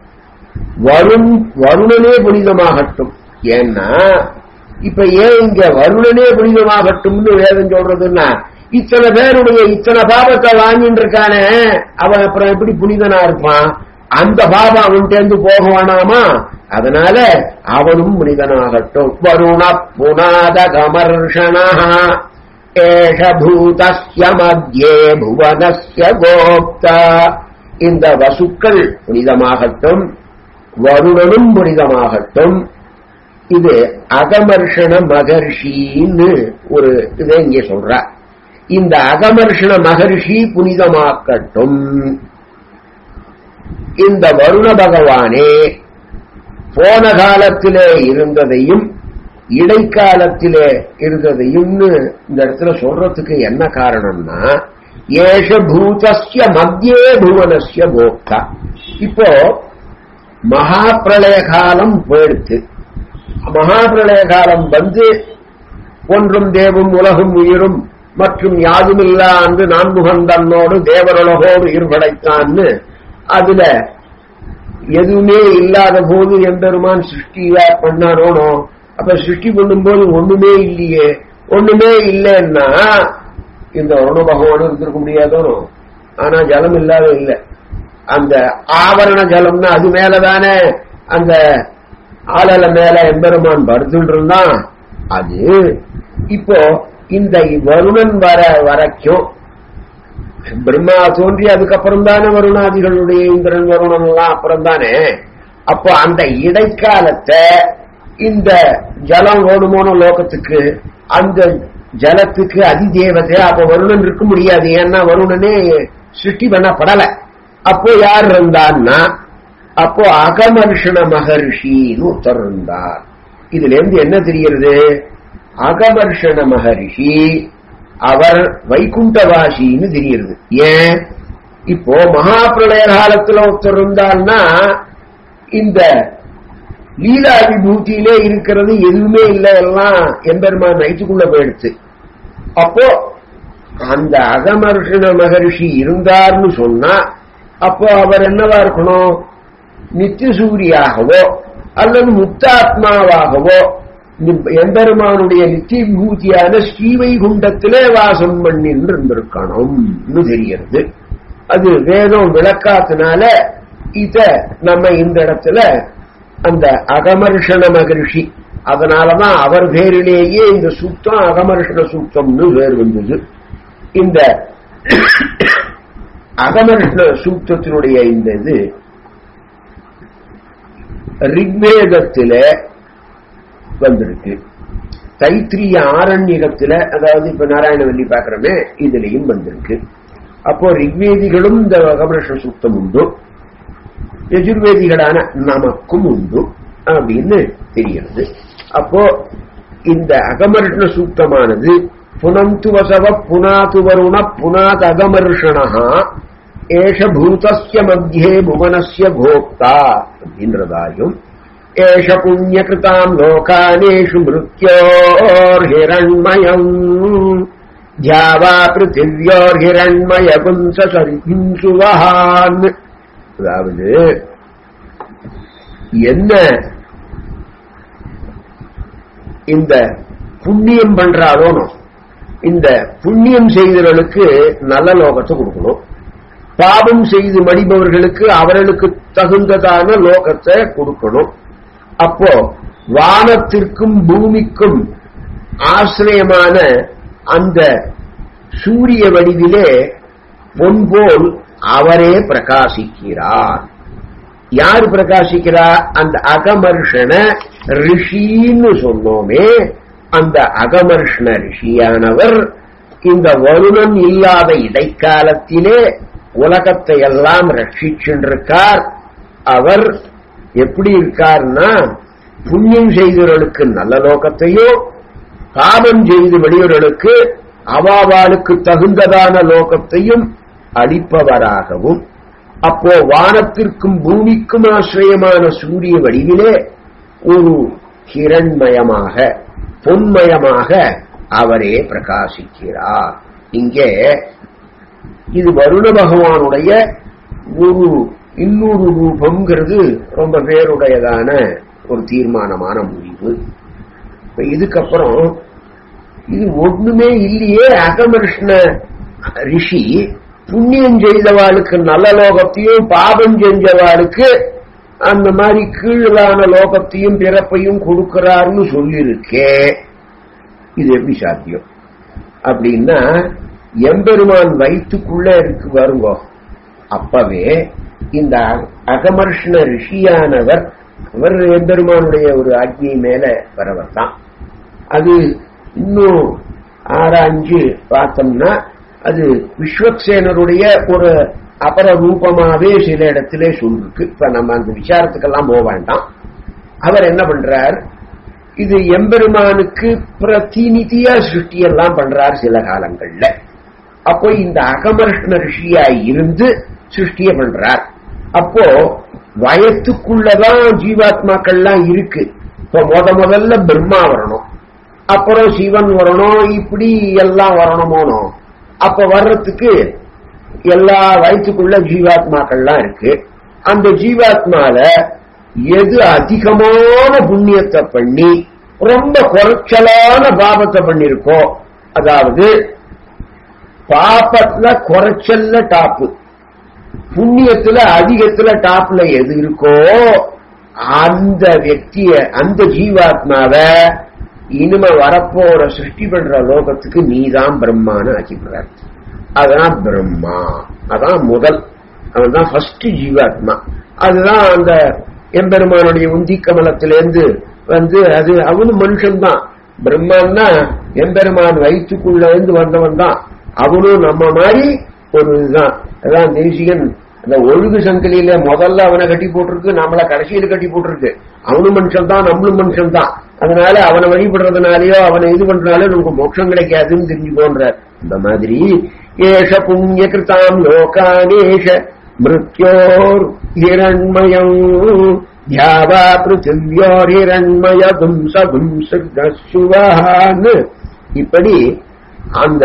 வருண் வருணனே புனிதமாகட்டும் ஏன்னா இப்ப ஏன் இங்க வருணனே புனிதமாகட்டும்னு வேதம் சொல்றதுன்னா இத்தனை பேருடைய இத்தனை பாபத்தை வாங்கிட்டு இருக்கானே அவன் அப்புறம் எப்படி புனிதனா இருப்பான் அந்த பாபம் அவன்கிட்ட போக வேணாமா அதனால அவனும் புனிதனாகட்டும் வருண புனாத கமர்ஷணா ஏஷ பூதஸ்ய மத்தியே புவனஸ்ய கோப்தா இந்த வசுக்கள் புனிதமாகட்டும் வருணனும் புனிதமாகட்டும் இது அகமர்ஷண மகர்ஷின்னு ஒரு இதை இங்கே சொல்ற இந்த அகமர்ஷண மகர்ஷி புனிதமாக்கட்டும் இந்த வருண பகவானே போன காலத்திலே இருந்ததையும் இடைக்காலத்திலே இருந்ததையும்னு இந்த இடத்துல சொல்றதுக்கு என்ன காரணம்னா ஏஷ பூதஸ்ய மத்தியே புவனஸ்ய போக்தா இப்போ மகா பிரளய காலம் போயிடுத்து மகா பிரளய காலம் வந்து ஒன்றும் தேவும் உலகும் உயிரும் மற்றும் யாதுமில்லா அன்று நான்முகந்தன்னோடு தேவருலகோடு உயிர் படைத்தான்னு அதுல எதுவுமே இல்லாத போது எம்பெருமான் சிருஷ்டியா பண்ணானோனோ அப்ப சிருஷ்டி பண்ணும்போது ஒண்ணுமே இல்லையே ஒண்ணுமே இல்லைன்னா இந்த வருண பகவானும் இருந்திருக்க முடியாதோனோ ஆனா ஜலம் இல்லாத இல்லை அந்த ஆவரண ஜலம்னா அது மேலதானே அந்த ஆளல மேல எம்பெருமான் படுத்துட்டு இருந்தான் அது இப்போ இந்த வருணன் வர வரைக்கும் பிரம்மா தோன்றி அதுக்கப்புறம் தானே வருணாதிகளுடைய இந்திரன் வருணன் எல்லாம் அப்புறம் தானே அப்போ அந்த இடைக்காலத்தை இந்த ஜலம் ஓடுமோன லோகத்துக்கு அந்த ஜலத்துக்கு அதிதேவதை அப்ப வருணன் இருக்க முடியாது ஏன்னா வருணனே சிருஷ்டி பண்ணப்படல அப்போ யார் இருந்தான்னா அப்போ அகமர்ஷண மகர்ஷின்னு ஒருத்தர் இருந்தார் இதுல இருந்து என்ன தெரிகிறது அகமர்ஷண மகர்ஷி அவர் வைகுண்டவாசின்னு தெரிகிறது ஏன் இப்போ மகா பிரளய காலத்துல ஒருத்தர் இருந்தார்னா இந்த லீலா விபூதியிலே இருக்கிறது எதுவுமே இல்லை எல்லாம் எம்பெருமான் நைட்டுக்குள்ள போயிடுச்சு அப்போ அந்த அகமர்ஷண மகர்ஷி இருந்தார்னு சொன்னா அப்போ அவர் என்னவா இருக்கணும் நித்திய சூரியாகவோ அல்லது முத்தாத்மாவாகவோ எம்பெருமானுடைய நித்திய விபூதியான ஸ்ரீவைகுண்டத்திலே வாசம் பண்ணின்னு இருந்திருக்கணும்னு தெரியறது அது வேதம் விளக்காத்தினால இத நம்ம இந்த இடத்துல அந்த அகமர்ஷண மகரிஷி அதனாலதான் அவர் பேரிலேயே இந்த சூக்தம் அகமர்ஷண சூக்தம்னு வேறு வந்தது இந்த அகமர்ஷண சூக்தத்தினுடைய இந்த இது ரிக்வேதத்தில வந்திருக்கு தைத்திரிய ஆரண்யகத்துல அதாவது இப்ப நாராயணவல்லி பாக்குறோமே இதுலயும் வந்திருக்கு அப்போ ரிக்வேதிகளும் இந்த அகமர்ஷ சூக்தம் உண்டு யஜுர்வேதிகளான நமக்கும் உண்டு அப்படின்னு தெரிகிறது அப்போ இந்த அகமர்ஷண சூக்தமானது புனந்து வசவ புனாது வருண புனாத் அகமர்ஷணா ஏஷ பூதஸ்ய மத்தியே புவனஸ்ய கோப்தா அப்படின்றதாயும் ஏஷ புண்ணியகிருதாம் லோகானேஷு மிருத்யோர்ஹிரண்மயம் ஜாவா பிருத்திவியோர்ஹிரண்மய பும்சரிசுவஹான் அதாவது என்ன இந்த புண்ணியம் பண்றாரோனோ இந்த புண்ணியம் செய்தவர்களுக்கு நல்ல லோகத்தை கொடுக்கணும் பாவம் செய்து மடிபவர்களுக்கு அவர்களுக்கு தகுந்ததான லோகத்தை கொடுக்கணும் அப்போ வானத்திற்கும் பூமிக்கும் ஆசிரியமான அந்த சூரிய வடிவிலே பொன்போல் அவரே பிரகாசிக்கிறார் யார் பிரகாசிக்கிறார் அந்த அகமர்ஷண ரிஷின்னு சொன்னோமே அந்த அகமர்ஷண ரிஷியானவர் இந்த வருணன் இல்லாத இடைக்காலத்திலே உலகத்தை எல்லாம் ரட்சிச்சுருக்கார் அவர் எப்படி இருக்கார்னா புண்ணியம் செய்தவர்களுக்கு நல்ல லோகத்தையும் பாவம் செய்து வெளியவர்களுக்கு அவாவாளுக்கு தகுந்ததான லோகத்தையும் அளிப்பவராகவும் அப்போ வானத்திற்கும் பூமிக்கும் ஆசிரியமான சூரிய வடிவிலே ஒரு கிரண்மயமாக பொன்மயமாக அவரே பிரகாசிக்கிறார் இங்கே இது வருண பகவானுடைய ஒரு இன்னொரு ரூபம்ங்கிறது ரொம்ப பேருடையதான ஒரு தீர்மானமான முடிவு இப்ப இதுக்கப்புறம் இது ஒண்ணுமே இல்லையே அகமர்ஷ்ண ரிஷி புண்ணியம் செய்தவாளுக்கு நல்ல லோகத்தையும் பாபம் செஞ்சவாளுக்கு அந்த மாதிரி கீழான லோகத்தையும் பிறப்பையும் கொடுக்கிறார்னு சொல்லியிருக்கே இது எப்படி சாத்தியம் அப்படின்னா எம்பெருமான் வயிற்றுக்குள்ள இருக்கு வருங்கோ அப்பவே இந்த அகமர்ஷண ரிஷியானவர் அவர் எம்பெருமானுடைய ஒரு ஆజ్ఞை மேல வரவர் தான் அது இன்னும் ஆராய்ஞ்சு பார்த்தோம்னா அது விஸ்வக்சேனருடைய ஒரு அபர ரூபமாவே சில இடத்திலே சொல்லிருக்கு இப்ப நம்ம அந்த விசாரத்துக்கெல்லாம் போக வேண்டாம் அவர் என்ன பண்றார் இது எம்பெருமானுக்கு பிரதிநிதியா சிருஷ்டியெல்லாம் பண்றார் சில காலங்கள்ல அப்போ இந்த அகமர்ஷ்ண ரிஷியாய் இருந்து சிருஷ்டிய பண்றார் அப்போ வயத்துக்குள்ளதான் ஜீவாத்மாக்கள்லாம் இருக்கு இப்போ முத முதல்ல பிரம்மா வரணும் அப்புறம் சிவன் வரணும் இப்படி எல்லாம் வரணுமோனோ அப்ப வர்றதுக்கு எல்லா வயசுக்குள்ள ஜீவாத்மாக்கள்லாம் இருக்கு அந்த ஜீவாத்மால எது அதிகமான புண்ணியத்தை பண்ணி ரொம்ப குறைச்சலான பாபத்தை பண்ணிருக்கோ அதாவது பாப்பத்துல குறைச்சல்ல டாப்பு புண்ணியத்துல அதிகத்துல டாப்ல எது இருக்கோ அந்த వ్యక్తిய அந்த ஜீவாத்மாவை இனிமே வரப்போற சிருஷ்டி பண்ற லோகத்துக்கு நீதான் பிரம்மான்னு ஆக்கிப்படுறார் அதான் பிரம்மா அதான் முதல் அவன் தான் ஃபர்ஸ்ட் ஜீவாத்மா அதுதான் அந்த எம்பெருமானுடைய உந்தி கமலத்திலேருந்து வந்து அது அவனும் மனுஷன்தான் பிரம்மான்னா எம்பெருமான் வயிற்றுக்குள்ள இருந்து வந்தவன் தான் அவனும் நம்ம மாதிரி ஒரு இதுதான் அதான் தேசிகன் அந்த ஒழுகு சங்கிலியில முதல்ல அவனை கட்டி போட்டிருக்கு நம்மள கடைசியில கட்டி போட்டிருக்கு அவனும் மனுஷன் தான் நம்மளும் மனுஷன் தான் அதனால அவனை வழிபடுறதுனாலயோ அவனை இது பண்றதுனால நமக்கு மோட்சம் கிடைக்காதுன்னு தெரிஞ்சு போன்ற இந்த மாதிரி ஏஷ புண்ணிய கிருதாம் லோகானேஷ மிருத்யோர் ஹிரண்மயம் தியாவா பிருத்திவியோர் ஹிரண்மய தும்ச தும்சுவான்னு இப்படி அந்த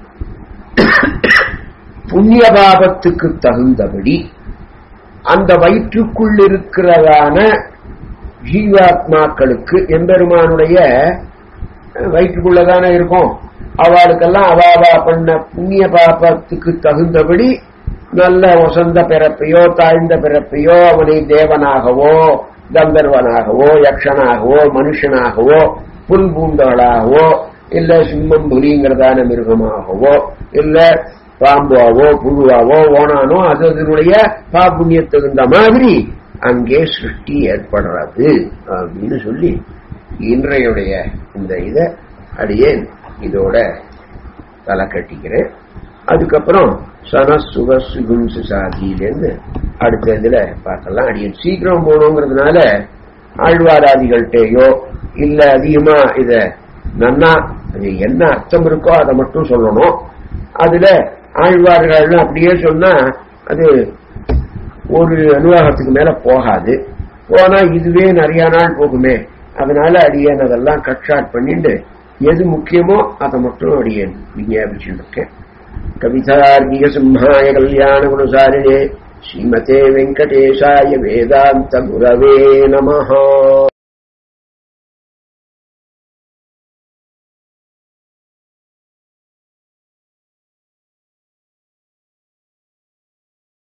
புண்ணிய பாபத்துக்கு தகுந்தபடி அந்த வயிற்றுக்குள் இருக்கிறதான ஜீவாத்மாக்களுக்கு எம்பெருமானுடைய வயிற்றுக்குள்ளதானே இருக்கும் அவளுக்கெல்லாம் அவாவா பண்ண புண்ணிய பாபத்துக்கு தகுந்தபடி நல்ல வசந்த பிறப்பையோ தாழ்ந்த பிறப்பையோ அவனை தேவனாகவோ கந்தர்வனாகவோ யக்ஷனாகவோ மனுஷனாகவோ புல் பூண்டவளாகவோ இல்ல சிம்மம் புலிங்கிறதான மிருகமாகவோ இல்ல பாம்பாவோ புழுவாவோ ஓனானோ அது அதனுடைய பாப்புண்ணிய தகுந்த மாதிரி அங்கே சிருஷ்டி ஏற்படுறது அப்படின்னு சொல்லி இன்றையுடைய இந்த இதை அடியேன் இதோட தலை கட்டிக்கிறேன் அதுக்கப்புறம் சனசுக சுகும்சு சாதியிலேருந்து அடுத்த இதுல பார்க்கலாம் அடியேன் சீக்கிரம் போகணுங்கிறதுனால ஆழ்வாராதிகள்கிட்டயோ இல்ல அதிகமா இத நன்னா அது என்ன அர்த்தம் இருக்கோ அதை மட்டும் சொல்லணும் அதுல ஆழ்வார்கள் அப்படியே சொன்னா அது ஒரு அனுபவத்துக்கு மேல போகாது போனா இதுவே நிறைய நாள் போகுமே அதனால அடியேன் அதெல்லாம் கட் ஷாட் பண்ணிட்டு எது முக்கியமோ அதை மட்டும் அடியேன் விஞ்ஞாபிச்சுட்டு இருக்கேன் கவிதார்கிக சிம்ஹாய கல்யாண குணசாரிணே ஸ்ரீமதே வெங்கடேஷாய வேதாந்த குரவே நமஹா